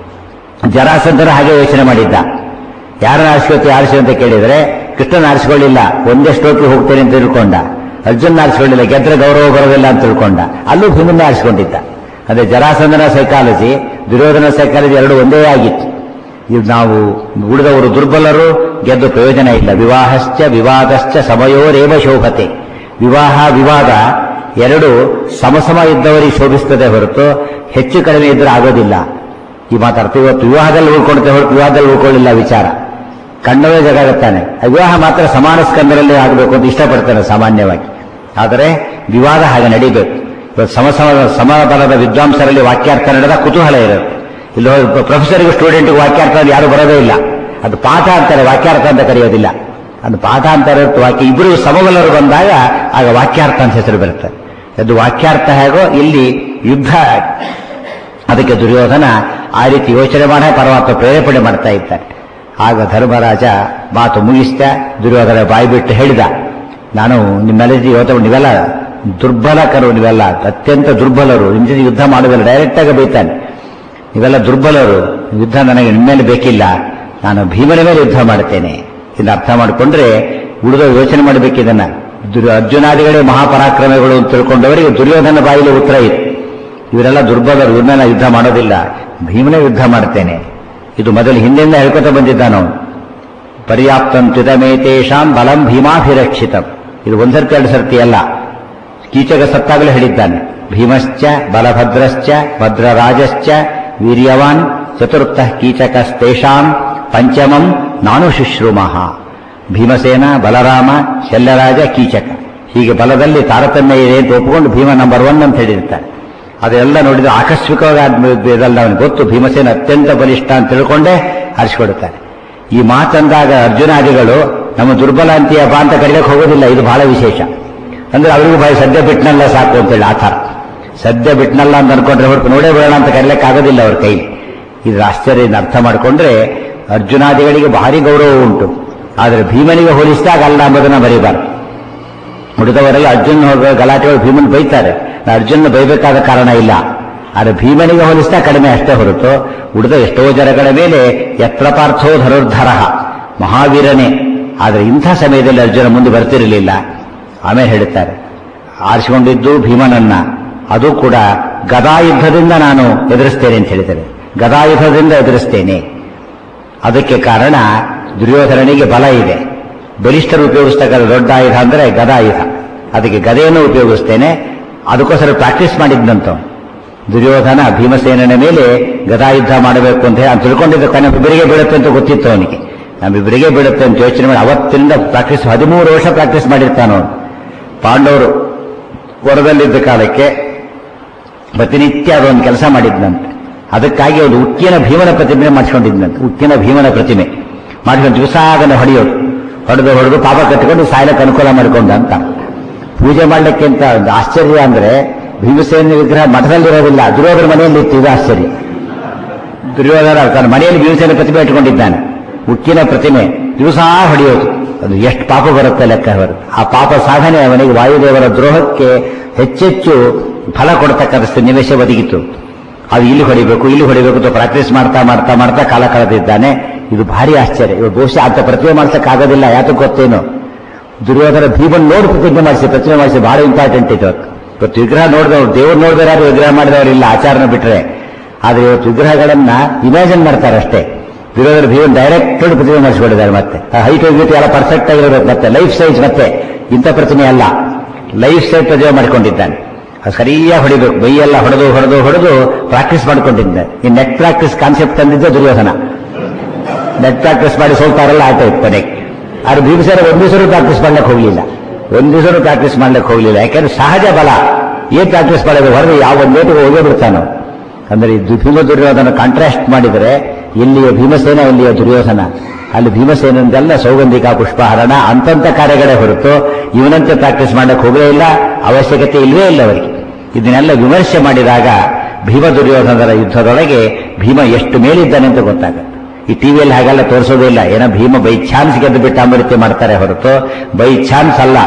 ಜರಾಸಂಧನ ಹಾಗೆ ಯೋಚನೆ ಮಾಡಿದ್ದ ಯಾರನ್ನ ಆರಿಸ್ಕೊಳ್ತೀವಿ ಆರಿಸಿ ಅಂತ ಕೇಳಿದ್ರೆ ಕೃಷ್ಣನ ಆರಿಸ್ಕೊಳ್ಳಿಲ್ಲ ಒಂದೇ ಸ್ಟ್ರೋಕ್ಗೆ ಹೋಗ್ತೇನೆ ಅಂತ ತಿಳ್ಕೊಂಡ ಅರ್ಜುನ್ ಆರಿಸ್ಕೊಳ್ಳಿಲ್ಲ ಗೆದ್ರೆ ಗೌರವ ಬರೋದಿಲ್ಲ ಅಂತ ತಿಳ್ಕೊಂಡ ಅಲ್ಲೂ ಭೀಮನ್ನೇ ಆರಿಸ್ಕೊಂಡಿದ್ದ ಅದೇ ಜರಾಸಂಧನ ಸೈಕಾಲಜಿ ದುರ್ಯೋಧನ ಸೈಕಾಲಜಿ ಎರಡು ಒಂದೇ ಆಗಿತ್ತು ಇದು ನಾವು ಉಳಿದವರು ದುರ್ಬಲರು ಗೆದ್ದು ಪ್ರಯೋಜನ ಇಲ್ಲ ವಿವಾಹಶ್ಚ ವಿವಾದಶ್ಚ ಸಮಯೋರೇವ ಶೋಭತೆ ವಿವಾಹ ವಿವಾದ ಎರಡು ಸಮಸಮ ಇದ್ದವರಿಗೆ ಶೋಭಿಸ್ತದೆ ಹೊರತು ಹೆಚ್ಚು ಕಡಿಮೆ ಇದ್ರೆ ಆಗೋದಿಲ್ಲ ಈ ಮಾತಾಡ್ತೀವಿ ಇವತ್ತು ವಿವಾಹದಲ್ಲಿ ಉಳ್ಕೊಳ್ತೇವೆ ಹೊರತು ವಿವಾಹದಲ್ಲಿ ಉಳ್ಕೊಳ್ಳಿಲ್ಲ ವಿಚಾರ ಕಣ್ಣವೇ ಜಗಾಗುತ್ತಾನೆ ಆ ವಿವಾಹ ಮಾತ್ರ ಸಮಾನ ಸ್ಕಂದರಲ್ಲಿ ಆಗಬೇಕು ಅಂತ ಇಷ್ಟಪಡ್ತಾನೆ ಸಾಮಾನ್ಯವಾಗಿ ಆದರೆ ವಿವಾದ ಹಾಗೆ ನಡಿಬೇಕು ಇವತ್ತು ಸಮಸಮ ಸಮಬಲದ ವಿದ್ವಾಂಸರಲ್ಲಿ ವಾಕ್ಯಾರ್ಥ ನಡೆದ ಕುತೂಹಲ ಇರುತ್ತೆ ಇಲ್ಲಿ ಪ್ರೊಫೆಸರ್ಗೂ ಸ್ಟೂಡೆಂಟ್ಗೂ ವಾಕ್ಯಾರ್ಥ ಅಂತ ಯಾರು ಬರೋದೇ ಇಲ್ಲ ಅದು ಪಾಠ ಅಂತಾರೆ ವಾಕ್ಯಾರ್ಥ ಅಂತ ಕರೆಯೋದಿಲ್ಲ ಅದು ಪಾಠ ಅಂತ ಇರುತ್ತೆ ವಾಕ್ಯ ಇಬ್ಬರು ಸಮಬಲರು ಬಂದಾಗ ಆಗ ವಾಕ್ಯಾರ್ಥ ಅಂತ ಹೆಸರು ಬರುತ್ತೆ ಅದು ವಾಕ್ಯಾರ್ಥ ಹೇಗೋ ಇಲ್ಲಿ ಯುದ್ಧ ಅದಕ್ಕೆ ದುರ್ಯೋಧನ ಆ ರೀತಿ ಯೋಚನೆ ಮಾಡೇ ಪರಮಾತ್ಮ ಪ್ರೇರೇಪಣೆ ಮಾಡ್ತಾ ಇದ್ದಾನೆ ಆಗ ಧರ್ಮರಾಜ ಮಾತು ಮುಗಿಸ್ತ ದುರ್ಯೋಧನ ಬಾಯಿ ಬಿಟ್ಟು ಹೇಳಿದ ನಾನು ನಿಮ್ಮೆಲ್ಲ ಯೋಚನೆ ನೀವೆಲ್ಲ ದುರ್ಬಲಕರು ನೀವೆಲ್ಲ ಅತ್ಯಂತ ದುರ್ಬಲರು ನಿಮ್ಮ ಜೊತೆ ಯುದ್ಧ ಮಾಡುವುದಿಲ್ಲ ಡೈರೆಕ್ಟ್ ಆಗಿ ಬೈತಾನೆ ನೀವೆಲ್ಲ ದುರ್ಬಲರು ಯುದ್ಧ ನನಗೆ ನಿಮ್ಮೇಲೆ ಬೇಕಿಲ್ಲ ನಾನು ಭೀಮನ ಮೇಲೆ ಯುದ್ಧ ಮಾಡ್ತೇನೆ ಇದನ್ನ ಅರ್ಥ ಮಾಡಿಕೊಂಡ್ರೆ ಉಳಿದ ಯೋಚನೆ ಮಾಡಬೇಕಿದನ್ನ ದುರ್ ಅರ್ಜುನಾದಿಗಳೇ ಮಹಾಪರಾಕ್ರಮಿಗಳು ಅಂತ ತಿಳ್ಕೊಂಡವರಿಗೆ ದುರ್ಯೋಧನ ಬಾಯಿಲಿ ಉತ್ತರ ಇತ್ತು ಇವರೆಲ್ಲ ದುರ್ಬಲರು ಇವ್ರನ್ನೆಲ್ಲ ಯುದ್ಧ ಮಾಡೋದಿಲ್ಲ ಭೀಮನೇ ಯುದ್ಧ ಮಾಡ್ತೇನೆ ಇದು ಮೊದಲು ಹಿಂದೆಯಿಂದ ಹೇಳ್ಕೊತ ಬಂದಿದ್ದಾನು ಪರ್ಯಾಪ್ತಂ ತ್ಯುತಮೇತೇಷಾಂ ಬಲಂ ಭೀಮಾಭಿರಕ್ಷಿತಂ ಇದು ಒಂದ್ಸರ್ತಿ ಎರಡು ಸರ್ತಿ ಅಲ್ಲ ಕೀಚಕ ಸತ್ತಾಗಲೂ ಹೇಳಿದ್ದಾನೆ ಭೀಮಶ್ಚ ಬಲಭದ್ರಶ್ಚ ಭದ್ರರಾಜಶ್ಚ ವೀರ್ಯವಾನ್ ಚತುರ್ಥ ಕೀಚಕಸ್ತೇಷಾಂ ಪಂಚಮಂ ನಾನು ಶುಶ್ರೂಮಃ ಭೀಮಸೇನ ಬಲರಾಮ ಶಲ್ಯರಾಜ ಕೀಚಕ ಹೀಗೆ ಬಲದಲ್ಲಿ ತಾರತಮ್ಯ ಇದೆ ಅಂತ ಒಪ್ಪಿಕೊಂಡು ಭೀಮ ನಂಬರ್ ಒನ್ ಅಂತ ಹೇಳಿರ್ತಾನೆ ಅದೆಲ್ಲ ನೋಡಿದ್ರೆ ಆಕಸ್ಮಿಕವಾಗಿ ಆದ್ಮೇಲೆ ಇದೆಲ್ಲ ಅವನಿಗೆ ಗೊತ್ತು ಭೀಮಸೇನ ಅತ್ಯಂತ ಬಲಿಷ್ಠ ಅಂತ ತಿಳ್ಕೊಂಡೇ ಹರಿಸಿಕೊಡುತ್ತಾನೆ ಈ ಮಾತಂದಾಗ ಅರ್ಜುನಾದಿಗಳು ನಮ್ಮ ದುರ್ಬಲ ಅಂತೀಯ ಬಾ ಅಂತ ಕರೀಲಕ್ಕೆ ಹೋಗೋದಿಲ್ಲ ಇದು ಬಹಳ ವಿಶೇಷ ಅಂದ್ರೆ ಅವರಿಗೂ ಭಯ ಸದ್ಯ ಬಿಟ್ನಲ್ಲ ಸಾಕು ಅಂತೇಳಿ ಆ ಥರ ಸದ್ಯ ಬಿಟ್ನಲ್ಲ ಅಂತ ಅನ್ಕೊಂಡ್ರೆ ಹೊರತು ನೋಡೇ ಬಿಡೋಣ ಅಂತ ಕರೀಲಕ್ಕೆ ಆಗೋದಿಲ್ಲ ಅವ್ರ ಕೈಲಿ ಇದು ಆಶ್ಚರ್ಯ ಅರ್ಥ ಮಾಡಿಕೊಂಡ್ರೆ ಅರ್ಜುನಾದಿಗಳಿಗೆ ಭಾರಿ ಗೌರವ ಉಂಟು ಆದರೆ ಭೀಮನಿಗೆ ಹೋಲಿಸಿದಾಗ ಅಲ್ಲ ಎಂಬುದನ್ನ ಬರೀಬಾರ್ದು ಉಳಿದವರೆಲ್ಲ ಅರ್ಜುನ್ ಹೋಗೋ ಗಲಾಟೆಗಳು ಭೀಮನ್ ಬೈತಾರೆ ನಾ ಅರ್ಜುನ ಬೈಬೇಕಾದ ಕಾರಣ ಇಲ್ಲ ಆದರೆ ಭೀಮನಿಗೆ ಹೋಲಿಸಿದ ಕಡಿಮೆ ಅಷ್ಟೇ ಹೊರತು ಉಳಿದ ಎಷ್ಟೋ ಜನಗಳ ಮೇಲೆ ಯತ್ರ ಪಾರ್ಥೋ ಧನುರ್ಧರ ಮಹಾವೀರನೇ ಆದರೆ ಇಂಥ ಸಮಯದಲ್ಲಿ ಅರ್ಜುನ ಮುಂದೆ ಬರ್ತಿರಲಿಲ್ಲ ಆಮೇಲೆ ಹೇಳುತ್ತಾರೆ ಆರಿಸಿಕೊಂಡಿದ್ದು ಭೀಮನನ್ನ ಅದು ಕೂಡ ಗದಾಯುದ್ಧದಿಂದ ನಾನು ಎದುರಿಸ್ತೇನೆ ಅಂತ ಹೇಳಿದ್ದಾರೆ ಗದಾಯುದ್ಧದಿಂದ ಎದುರಿಸ್ತೇನೆ ಅದಕ್ಕೆ ಕಾರಣ ದುರ್ಯೋಧನನಿಗೆ ಬಲ ಇದೆ ಬಲಿಷ್ಠರು ಉಪಯೋಗಿಸ್ತಕ್ಕಂಥ ದೊಡ್ಡ ಆಯುಧ ಅಂದರೆ ಗದಾಯುಧ ಅದಕ್ಕೆ ಗದೆಯನ್ನು ಉಪಯೋಗಿಸ್ತೇನೆ ಅದಕ್ಕೋಸ್ಕರ ಪ್ರಾಕ್ಟೀಸ್ ಮಾಡಿದ್ದಂತ ದುರ್ಯೋಧನ ಭೀಮಸೇನನ ಮೇಲೆ ಗದಾಯುದ್ಧ ಮಾಡಬೇಕು ಅಂತ ಹೇಳಿ ಅವ್ನು ತಿಳ್ಕೊಂಡಿದ್ದ ನಮ್ಮಿಬ್ಬರಿಗೆ ಬೀಳುತ್ತೆ ಅಂತ ಗೊತ್ತಿತ್ತು ಅವನಿಗೆ ನಮ್ಮಿಬ್ಬರಿಗೆ ಬೀಳುತ್ತೆ ಅಂತ ಯೋಚನೆ ಮಾಡಿ ಅವತ್ತಿನಿಂದ ಪ್ರಾಕ್ಟೀಸ್ ಹದಿಮೂರು ವರ್ಷ ಪ್ರಾಕ್ಟೀಸ್ ಮಾಡಿರ್ತಾನ ಅವನು ಪಾಂಡವರು ಹೊರದಲ್ಲಿದ್ದ ಕಾಲಕ್ಕೆ ಪ್ರತಿನಿತ್ಯ ಅದೊಂದು ಕೆಲಸ ಮಾಡಿದ್ನಂತೆ ಅದಕ್ಕಾಗಿ ಒಂದು ಉಕ್ಕಿನ ಭೀಮನ ಪ್ರತಿಮೆ ಮಾಡಿಸ್ಕೊಂಡಿದ್ನಂತೆ ಉಕ್ಕಿನ ಭೀಮನ ಪ್ರತಿಮೆ ಮಾಡ್ಕೊಂಡು ದಿವಸಾಗನೆ ಹೊಡೆಯೋದು ಹೊಡೆದು ಹೊಡೆದು ಪಾಪ ಕಟ್ಟಿಕೊಂಡು ಸಾಯಲಕ್ಕೆ ಅನುಕೂಲ ಮಾಡಿಕೊಂಡ ಅಂತ ಪೂಜೆ ಮಾಡ್ಲಿಕ್ಕೆ ಅಂತ ಒಂದು ಆಶ್ಚರ್ಯ ಅಂದ್ರೆ ಭೀಮಸೇನ ವಿಗ್ರಹ ಮಠದಲ್ಲಿರೋದಿಲ್ಲ ದುರ್ಯೋಧನ ಮನೆಯಲ್ಲಿ ಇತ್ತು ಇದು ಆಶ್ಚರ್ಯ ದುರ್ಯೋಧನ ತನ್ನ ಮನೆಯಲ್ಲಿ ಭೀಮಸೇನ ಪ್ರತಿಮೆ ಇಟ್ಕೊಂಡಿದ್ದಾನೆ ಉಕ್ಕಿನ ಪ್ರತಿಮೆ ದಿವಸ ಹೊಡೆಯೋದು ಅದು ಎಷ್ಟು ಪಾಪ ಬರುತ್ತೆ ಲೆಕ್ಕ ಬರುತ್ತೆ ಆ ಪಾಪ ಸಾಧನೆ ಅವನಿಗೆ ವಾಯುದೇವರ ದ್ರೋಹಕ್ಕೆ ಹೆಚ್ಚೆಚ್ಚು ಫಲ ಕೊಡ್ತಕ್ಕಂಥ ಸನ್ನಿವೇಶ ಒದಗಿತ್ತು ಅದು ಇಲ್ಲಿ ಹೊಡಿಬೇಕು ಇಲ್ಲಿ ಹೊಡಿಬೇಕು ಅಂತ ಪ್ರಾಕ್ಟೀಸ್ ಮಾಡ್ತಾ ಮಾಡ್ತಾ ಮಾಡ್ತಾ ಕಾಲ ಕಳೆದಿದ್ದಾನೆ ಇದು ಭಾರಿ ಆಶ್ಚರ್ಯ ಇವಾಗ ಬಹುಶಃ ಅಂತ ಪ್ರತಿಮೆ ಮಾಡ್ಸಕ್ಕಾಗೋದಿಲ್ಲ ಯಾತಕ್ಕೆ ಗೊತ್ತೇನು ದುರ್ಯೋಧನ ಭೀಮನ್ ನೋಡಿ ಪ್ರತಿಜ್ಞೆ ಮಾಡಿಸಿ ಪ್ರತಿಮೆ ಮಾಡಿಸಿ ಬಹಳ ಇಂಪಾರ್ಟೆಂಟ್ ಇದು ಇವತ್ತು ವಿಗ್ರಹ ನೋಡಿದವರು ದೇವ್ರು ನೋಡಿದವರು ವಿಗ್ರಹ ಮಾಡಿದವರಿಲ್ಲ ಆಚಾರನ ಬಿಟ್ರೆ ಆದ್ರೆ ಇವತ್ತು ವಿಗ್ರಹಗಳನ್ನ ಇಮ್ಯಾಜಿನ್ ಮಾಡ್ತಾರೆ ಅಷ್ಟೇ ದುರ್ಯೋಧನ ಭೀಮನ್ ಡೈರೆಕ್ಟ್ ಪ್ರತಿಮೆ ಮಾಡಿಸ್ಕೊಂಡಿದ್ದಾರೆ ಮತ್ತೆ ಹೈಟ್ ಹೋಗ್ಬಿಟ್ಟು ಎಲ್ಲ ಪರ್ಫೆಕ್ಟ್ ಆಗಿರಬೇಕು ಮತ್ತೆ ಲೈಫ್ ಸೈಜ್ ಮತ್ತೆ ಇಂಥ ಪ್ರತಿಮೆ ಅಲ್ಲ ಲೈಫ್ ಸೈಜ್ ಪ್ರತಿಮೆ ಮಾಡಿಕೊಂಡಿದ್ದಾನೆ ಅದು ಸರಿಯಾಗಿ ಹೊಡಿಬೇಕು ಮೈಯೆಲ್ಲ ಹೊಡೆದು ಹೊಡೆದು ಹೊಡೆದು ಪ್ರಾಕ್ಟೀಸ್ ಮಾಡ್ಕೊಂಡಿದ್ದೆ ಈ ನೆಟ್ ಪ್ರಾಕ್ಟೀಸ್ ಕಾನ್ಸೆಪ್ಟ್ ತಂದಿದ್ದ ದುರ್ಯೋಧನ ನೆಟ್ ಪ್ರಾಕ್ಟೀಸ್ ಮಾಡಿ ಸೋಲ್ತಾರಲ್ಲ ಆಟ ಇತ್ತು ಕೊನೆಗೆ ಆದ್ರೆ ಭೀಮಸೇನ ಒಂದ್ ದಿವಸ ಪ್ರಾಕ್ಟೀಸ್ ಮಾಡ್ಲಿಕ್ಕೆ ಹೋಗ್ಲಿಲ್ಲ ಒಂದ್ ದಿವಸ ಪ್ರಾಕ್ಟೀಸ್ ಮಾಡ್ಲಿಕ್ಕೆ ಹೋಗ್ಲಿಲ್ಲ ಯಾಕಂದ್ರೆ ಸಹಜ ಬಲ ಏನ್ ಪ್ರಾಕ್ಟೀಸ್ ಮಾಡೋದು ಹೊರಗೆ ಯಾವ ಒಂದ್ ನೇಟಿಗೆ ಹೋಗೇ ಬಿಡ್ತಾನೋ ಅಂದ್ರೆ ಈ ದು- ಭೀಮ ದುರ್ಯೋಧನ ಕಾಂಟ್ರಾಸ್ಟ್ ಮಾಡಿದರೆ ಇಲ್ಲಿಯ ಭೀಮಸೇನ ಇಲ್ಲಿಯ ದುರ್ಯೋಧನ ಅಲ್ಲಿ ಭೀಮಸೇನಂದೆಲ್ಲ ಸೌಗಂಧಿಕ ಪುಷ್ಪಹರಣ ಅಂತಂತ ಕಾರ್ಯಗಳೇ ಹೊರತು ಇವನಂತೆ ಪ್ರಾಕ್ಟೀಸ್ ಮಾಡಕ್ಕೆ ಹೋಗಲೇ ಇಲ್ಲ ಅವಶ್ಯಕತೆ ಇಲ್ಲವೇ ಇಲ್ಲ ಅವರಿಗೆ ಇದನ್ನೆಲ್ಲ ವಿಮರ್ಶೆ ಮಾಡಿದಾಗ ಭೀಮ ದುರ್ಯೋಧನರ ಯುದ್ಧದೊಳಗೆ ಭೀಮ ಎಷ್ಟು ಮೇಲಿದ್ದಾನೆ ಅಂತ ಗೊತ್ತಾಗುತ್ತೆ ಈ ಟಿವಿಯಲ್ಲಿ ಹಾಗೆಲ್ಲ ತೋರಿಸೋದೇ ಇಲ್ಲ ಏನೋ ಭೀಮ ಬೈ ಚಾನ್ಸ್ ಗೆದ್ದು ಬಿಟ್ಟು ಅಮೃತ್ಯ ಮಾಡ್ತಾರೆ ಹೊರತು ಬೈ ಚಾನ್ಸ್ ಅಲ್ಲ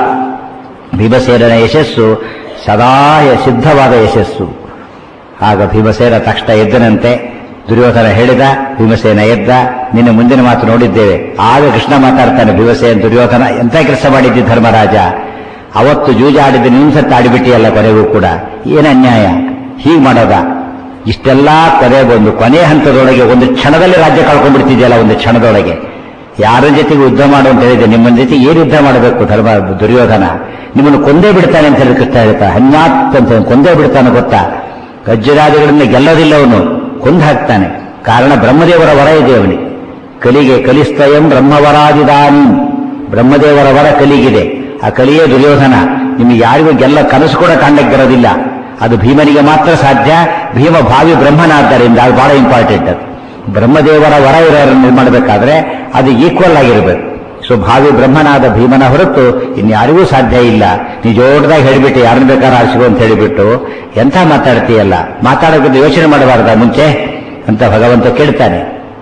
ಭೀಮಸೇನನ ಯಶಸ್ಸು ಸದಾ ಸಿದ್ಧವಾದ ಯಶಸ್ಸು ಆಗ ಭೀಮಸೇನ ತಕ್ಷಣ ಎದ್ದನಂತೆ ದುರ್ಯೋಧನ ಹೇಳಿದ ಭೀಮಸೇನ ಎದ್ದ ನಿನ್ನೆ ಮುಂದಿನ ಮಾತು ನೋಡಿದ್ದೇವೆ ಆಗ ಕೃಷ್ಣ ಮಾತಾಡ್ತಾನೆ ಭೀಮಸೇನ ದುರ್ಯೋಧನ ಎಂತ ಕೆಲಸ ಮಾಡಿದ್ದಿ ಧರ್ಮರಾಜ ಅವತ್ತು ಜೂಜಾಡಿದ ನಿನ್ಸತ್ತು ಆಡಿಬಿಟ್ಟಿಯಲ್ಲ ಕೊನೆಗೂ ಕೂಡ ಏನ್ ಅನ್ಯಾಯ ಹೀಗ್ ಮಾಡೋದ ಇಷ್ಟೆಲ್ಲಾ ಕೊನೆ ಒಂದು ಕೊನೆ ಹಂತದೊಳಗೆ ಒಂದು ಕ್ಷಣದಲ್ಲಿ ರಾಜ್ಯ ಕಳ್ಕೊಂಡ್ಬಿಡ್ತಿದೆಯಲ್ಲ ಒಂದು ಕ್ಷಣದೊಳಗೆ ಯಾರ ಜೊತೆಗೆ ಯುದ್ಧ ಮಾಡು ಅಂತ ಹೇಳಿದೆ ನಿಮ್ಮ ಜೊತೆ ಏನು ಯುದ್ಧ ಮಾಡಬೇಕು ಧರ್ಮ ದುರ್ಯೋಧನ ನಿಮ್ಮನ್ನು ಕೊಂದೇ ಬಿಡ್ತಾನೆ ಅಂತ ಹೇಳಿ ಕೃಷ್ಣ ಹೇಳ್ತಾರೆ ಹನ್ಯಾತ್ ಅಂತ ಕೊಂದೇ ಬಿಡ್ತಾನೆ ಗೊತ್ತಾ ಗಜ್ಜರಾದಿಗಳಿಂದ ಗೆಲ್ಲೋದಿಲ್ಲ ಅವನು ಕೊಂದು ಹಾಕ್ತಾನೆ ಕಾರಣ ಬ್ರಹ್ಮದೇವರ ವರ ಇದೆ ಅವನಿಗೆ ಕಲಿಗೆ ಕಲಿಸ್ತಯಂ ಬ್ರಹ್ಮವರಾದಿದಾನಿ ಬ್ರಹ್ಮದೇವರ ವರ ಕಲಿಗಿದೆ ಆ ಕಲಿಯೇ ದುರ್ಯೋಧನ ನಿಮಗೆ ಯಾರಿಗೂ ಗೆಲ್ಲ ಕನಸು ಕೂಡ ಕಾಣಲಿಕ್ಕೆ ಬರೋದಿಲ್ಲ ಅದು ಭೀಮನಿಗೆ ಮಾತ್ರ ಸಾಧ್ಯ ಭೀಮ ಭಾವಿ ಬ್ರಹ್ಮನಾದ್ದರಿಂದ ಅದು ಬಹಳ ಇಂಪಾರ್ಟೆಂಟ್ ಅದು ಬ್ರಹ್ಮದೇವರ ವರ ಇರೋರನ್ನು ಮಾಡಬೇಕಾದ್ರೆ ಅದು ಈಕ್ವಲ್ ಆಗಿರಬೇಕು ಸೊ ಭಾವಿ ಬ್ರಹ್ಮನಾದ ಭೀಮನ ಹೊರತು ಇನ್ಯಾರಿಗೂ ಸಾಧ್ಯ ಇಲ್ಲ ನೀ ಜೋಡ್ದಾಗ ಹೇಳಿಬಿಟ್ಟು ಯಾರನ್ನ ಬೇಕಾದ್ರೆ ಆರಿಸಿಗೋ ಅಂತ ಹೇಳಿಬಿಟ್ಟು ಎಂಥ ಮಾತಾಡ್ತೀಯಲ್ಲ ಮಾತಾಡೋಕೆ ಯೋಚನೆ ಮಾಡಬಾರ್ದ ಮುಂಚೆ ಅಂತ ಭಗವಂತ ಕೇಳ್ತಾನೆ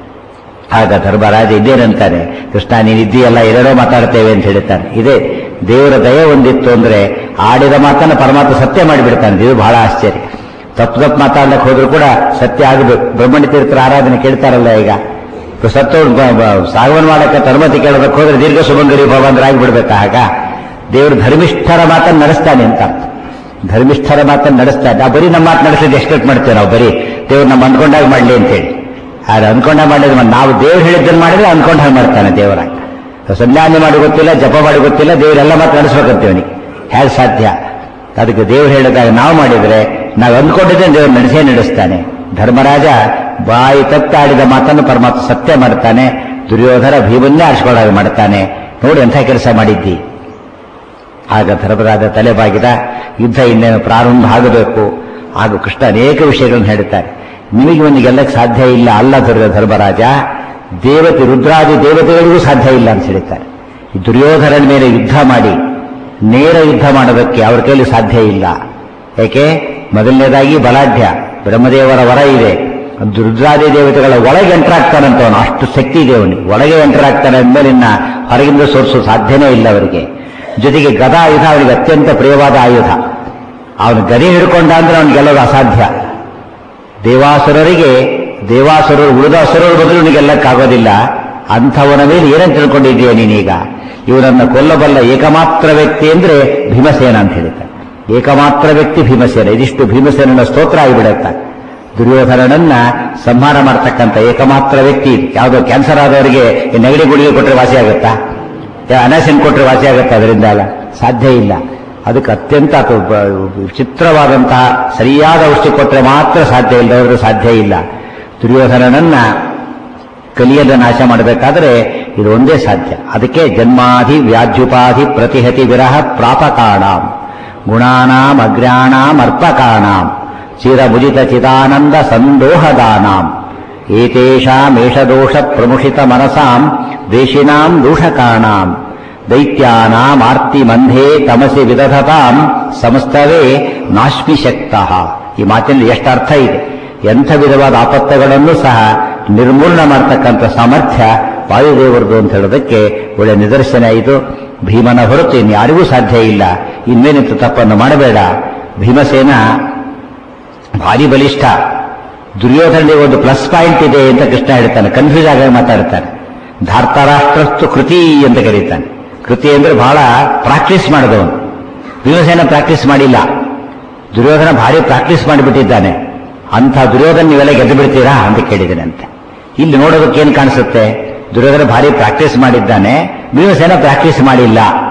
ಆಗ ಧರ್ಮರಾಜ ಇದ್ದೇನಂತಾನೆ ಕೃಷ್ಣ ನೀನ್ ಇದ್ದೀಯಲ್ಲ ಏನೇನೋ ಮಾತಾಡ್ತೇವೆ ಅಂತ ಹೇಳ್ತಾನೆ ಇದೇ ದೇವರ ದಯೆ ಒಂದಿತ್ತು ಅಂದ್ರೆ ಆಡಿದ ಮಾತನ್ನ ಪರಮಾತ್ಮ ಸತ್ಯ ಮಾಡಿಬಿಡ್ತಾನೆ ಇದು ಬಹಳ ಆಶ್ಚರ್ಯ ತಪ್ಪು ತಪ್ಪು ಮಾತಾಡ್ಲಿಕ್ಕೆ ಹೋದ್ರು ಕೂಡ ಸತ್ಯ ಆಗಬೇಕು ಬ್ರಹ್ಮಣ್ಯ ತೀರ್ಥರ ಆರಾಧನೆ ಕೇಳ್ತಾರಲ್ಲ ಈಗ ಸತ್ತೋಡ್ ಸಾಗವನ್ ಮಾಡಕ್ಕೆ ಅನುಮತಿ ಕೇಳೋದಕ್ಕೆ ಹೋದ್ರೆ ದೀರ್ಘ ಸುಮಂಗರಿ ಭವಂದ್ರ ಆಗಿಬಿಡ್ಬೇಕಾ ಆಗ ದೇವರು ಧರ್ಮಿಷ್ಠರ ಮಾತನ್ನು ನಡೆಸ್ತಾನೆ ಅಂತ ಧರ್ಮಿಷ್ಠರ ಮಾತನ್ನು ನಡೆಸ್ತಾನೆ ನಾವು ಬರೀ ನಮ್ಮ ಮಾತು ನಡೆಸಿದ್ದು ಎಕ್ಸ್ಪೆಕ್ಟ್ ಮಾಡ್ತೇವೆ ನಾವು ಬರೀ ದೇವ್ರು ನಮ್ಮ ಅಂದ್ಕೊಂಡಾಗ ಮಾಡ್ಲಿ ಅಂತೇಳಿ ಆದ್ರೆ ಅನ್ಕೊಂಡ ಮಾಡಿದ್ರೆ ನಾವು ದೇವ್ರು ಹೇಳಿದ್ದನ್ನು ಮಾಡಿದ್ರೆ ಅನ್ಕೊಂಡ ಹಾಗೆ ಮಾಡ್ತಾನೆ ದೇವರ ಸಂಧಾನ ಮಾಡಿ ಗೊತ್ತಿಲ್ಲ ಜಪ ಮಾಡಿ ಗೊತ್ತಿಲ್ಲ ದೇವರೆಲ್ಲ ಮಾತು ನಡೆಸ್ಬೇಕಂತೀವಿ ಅವನಿಗೆ ಹೇಗೆ ಸಾಧ್ಯ ಅದಕ್ಕೆ ದೇವ್ರು ಹೇಳಿದಾಗ ನಾವು ಮಾಡಿದ್ರೆ ನಾವು ಅಂದ್ಕೊಂಡಿದ್ದೆ ದೇವ್ರು ನಡೆಸೇ ನಡೆಸ್ತಾನೆ ಧರ್ಮರಾಜ ಬಾಯಿ ತಪ್ಪಾಡಿದ ಮಾತನ್ನು ಪರಮಾತ್ಮ ಸತ್ಯ ಮಾಡ್ತಾನೆ ದುರ್ಯೋಧನ ಭೀಮನ್ನೇ ಆರಿಸ್ಕೊಳ್ಳಾಗ ಮಾಡ್ತಾನೆ ನೋಡಿ ಎಂಥ ಕೆಲಸ ಮಾಡಿದ್ದಿ ಆಗ ಧರ್ಮರಾಜ ತಲೆ ಬಾಗಿದ ಯುದ್ಧ ಇನ್ನೇನು ಪ್ರಾರಂಭ ಆಗಬೇಕು ಆಗ ಕೃಷ್ಣ ಅನೇಕ ವಿಷಯಗಳನ್ನು ಹೇಳುತ್ತಾರೆ ನಿಮಗೆ ಒಂದು ಗೆಲ್ಲಕ್ಕೆ ಸಾಧ್ಯ ಇಲ್ಲ ಅಲ್ಲ ಧರ್ಮ ಧರ್ಮರಾಜ ದೇವತೆ ರುದ್ರಾದಿ ದೇವತೆಗಳಿಗೂ ಸಾಧ್ಯ ಇಲ್ಲ ಅಂತ ಹೇಳ್ತಾರೆ ಈ ದುರ್ಯೋಧನನ ಮೇಲೆ ಯುದ್ಧ ಮಾಡಿ ನೇರ ಯುದ್ಧ ಮಾಡೋದಕ್ಕೆ ಅವ್ರ ಕೈಲಿ ಸಾಧ್ಯ ಇಲ್ಲ ಯಾಕೆ ಮೊದಲನೇದಾಗಿ ಬಲಾಢ್ಯ ಬ್ರಹ್ಮದೇವರ ವರ ಇದೆ ರುದ್ರಾದಿ ದೇವತೆಗಳ ಒಳಗೆ ಎಂಟರ್ ಆಗ್ತಾನಂತ ಅವನು ಅಷ್ಟು ಶಕ್ತಿ ಇದೆ ಅವನಿಗೆ ಒಳಗೆ ಎಂಟರ್ ಆಗ್ತಾನೆ ಅಂದ್ಮೇಲೆ ಇನ್ನ ಹೊರಗಿಂದ ಸೋರಿಸೋ ಸಾಧ್ಯನೇ ಇಲ್ಲ ಅವರಿಗೆ ಜೊತೆಗೆ ಗದಾ ಆಯುಧ ಅವನಿಗೆ ಅತ್ಯಂತ ಪ್ರಿಯವಾದ ಆಯುಧ ಅವನು ಗದೆ ಹಿಡ್ಕೊಂಡ ಅಂದ್ರೆ ಅವನು ಗೆಲ್ಲೋದು ಅಸಾಧ್ಯ ದೇವಾಸುರರಿಗೆ ದೇವಾಸುರರು ಉಳಿದ ಅಸುರರ ಬದಲು ಗೆಲ್ಲಕ್ಕಾಗೋದಿಲ್ಲ ಅಂಥವನ ಮೇಲೆ ಏನಂತ ತಿಳ್ಕೊಂಡಿದ್ದೀಯ ನೀನೀಗ ಇವನನ್ನ ಕೊಲ್ಲಬಲ್ಲ ಏಕಮಾತ್ರ ವ್ಯಕ್ತಿ ಅಂದ್ರೆ ಭೀಮಸೇನ ಅಂತ ಹೇಳಿದ್ದಾರೆ ಏಕಮಾತ್ರ ವ್ಯಕ್ತಿ ಭೀಮಸೇನ ಇದಿಷ್ಟು ಭೀಮಸೇನನ ಸ್ತೋತ್ರ ಆಗಿಬಿಡುತ್ತೆ ದುರ್ಯೋಧನನನ್ನ ಸಂಹಾರ ಮಾಡ್ತಕ್ಕಂಥ ಏಕಮಾತ್ರ ವ್ಯಕ್ತಿ ಯಾವುದೋ ಕ್ಯಾನ್ಸರ್ ಆದವರಿಗೆ ಈ ನೆಗಡಿ ಗುಳಿಗೆ ಕೊಟ್ಟರೆ ವಾಸಿ ಆಗುತ್ತಾ ಅನಾಸಿನ್ ಕೊಟ್ಟರೆ ವಾಸಿ ಆಗುತ್ತಾ ಅದರಿಂದ ಅಲ್ಲ ಸಾಧ್ಯ ಇಲ್ಲ ಅದಕ್ಕೆ ಅತ್ಯಂತ ಅದು ಬ- ವಿಚಿತ್ರವಾದಂತಹ ಸರಿಯಾದ ಔಷಧಿ ಕೊಟ್ಟರೆ ಮಾತ್ರ ಸಾಧ್ಯ ಇಲ್ಲದವರು ಸಾಧ್ಯ ಇಲ್ಲ ದುರ್ಯೋಧನನನ್ನ ಕಲಿಯದ ನಾಶ ಮಾಡಬೇಕಾದ್ರೆ ಇದು ಒಂದೇ ಸಾಧ್ಯ ಅದಕ್ಕೆ ಜನ್ಮಾಧಿ ವ್ಯಾಜ್ಯುಪಾಧಿ ಪ್ರತಿಹತಿ ವಿರಹ ಪ್ರಾಪಕಾಣಾಂ ಗುಣಾನಾಂ ಅಗ್ರ್ಯಾಣಾಂ ಅರ್ಪಕಾಣಾಂ ಚಿರಭುಜಿತ ಚಿದಾನಂದ ಸಂದೋಹದಾನಾಂ ಏತೇಷಾಮೇಷದೋಷ ಪ್ರಮುಷಿತ ಮನಸಾಂ ದೇಶಿನಾಂ ದೂಷಕಾಣಾಂ ದೈತ್ಯಾನಾಂ ಆರ್ತಿ ಮಂಧೇ ತಮಸಿ ವಿದಧತಾಂ ಸಮಸ್ತವೇ ನಾಶ್ಮಿ ಶಕ್ತಃ ಈ ಮಾತಿನಲ್ಲಿ ಎಷ್ಟು ಅರ್ಥ ಇದೆ ಎಂಥ ವಿಧವಾದ ಆಪತ್ತುಗಳನ್ನು ಸಹ ನಿರ್ಮೂಲನ ಮಾಡ್ತಕ್ಕಂಥ ಸಾಮರ್ಥ್ಯ ವಾಯುದೇವರದು ಅಂತ ಹೇಳೋದಕ್ಕೆ ಒಳ್ಳೆ ನಿದರ್ಶನ ಇದು ಭೀಮನ ಹೊರತು ಇನ್ಯಾರಿಗೂ ಸಾಧ್ಯ ಇಲ್ಲ ಇನ್ನೇನಿತ್ತು ತಪ್ಪನ್ನು ಮಾಡಬೇಡ ಭೀಮಸೇನ ಭಾರಿ ಬಲಿಷ್ಠ ದುರ್ಯೋಧನಿಗೆ ಒಂದು ಪ್ಲಸ್ ಪಾಯಿಂಟ್ ಇದೆ ಅಂತ ಕೃಷ್ಣ ಹೇಳ್ತಾನೆ ಕನ್ಫ್ಯೂಸ್ ಆಗಿ ಮಾತಾಡ್ತಾನೆ ಧಾರ್ತರಾಷ್ಟ್ರಸ್ತು ಕೃತಿ ಅಂತ ಕರೀತಾನೆ ಕೃತಿ ಅಂದ್ರೆ ಬಹಳ ಪ್ರಾಕ್ಟೀಸ್ ಮಾಡಿದವನು ಭೀಮಸೇನ ಪ್ರಾಕ್ಟೀಸ್ ಮಾಡಿಲ್ಲ ದುರ್ಯೋಧನ ಭಾರಿ ಪ್ರಾಕ್ಟೀಸ್ ಮಾಡಿಬಿಟ್ಟಿದ್ದಾನೆ ಅಂಥ ದುರ್ಯೋಧನ ನೀವೆಲ್ಲ ಗೆದ್ದು ಬಿಡ್ತೀರಾ ಅಂತ ಕೇಳಿದನಂತೆ ಇಲ್ಲಿ ನೋಡೋದಕ್ಕೆ ಏನು ಕಾಣಿಸುತ್ತೆ ದುರ್ಯೋಧನ ಭಾರಿ ಪ್ರಾಕ್ಟೀಸ್ ಮಾಡಿದ್ದಾನೆ ಭೀಮಸೇನ ಪ್ರಾಕ್ಟೀಸ್ ಮಾಡಿಲ್ಲ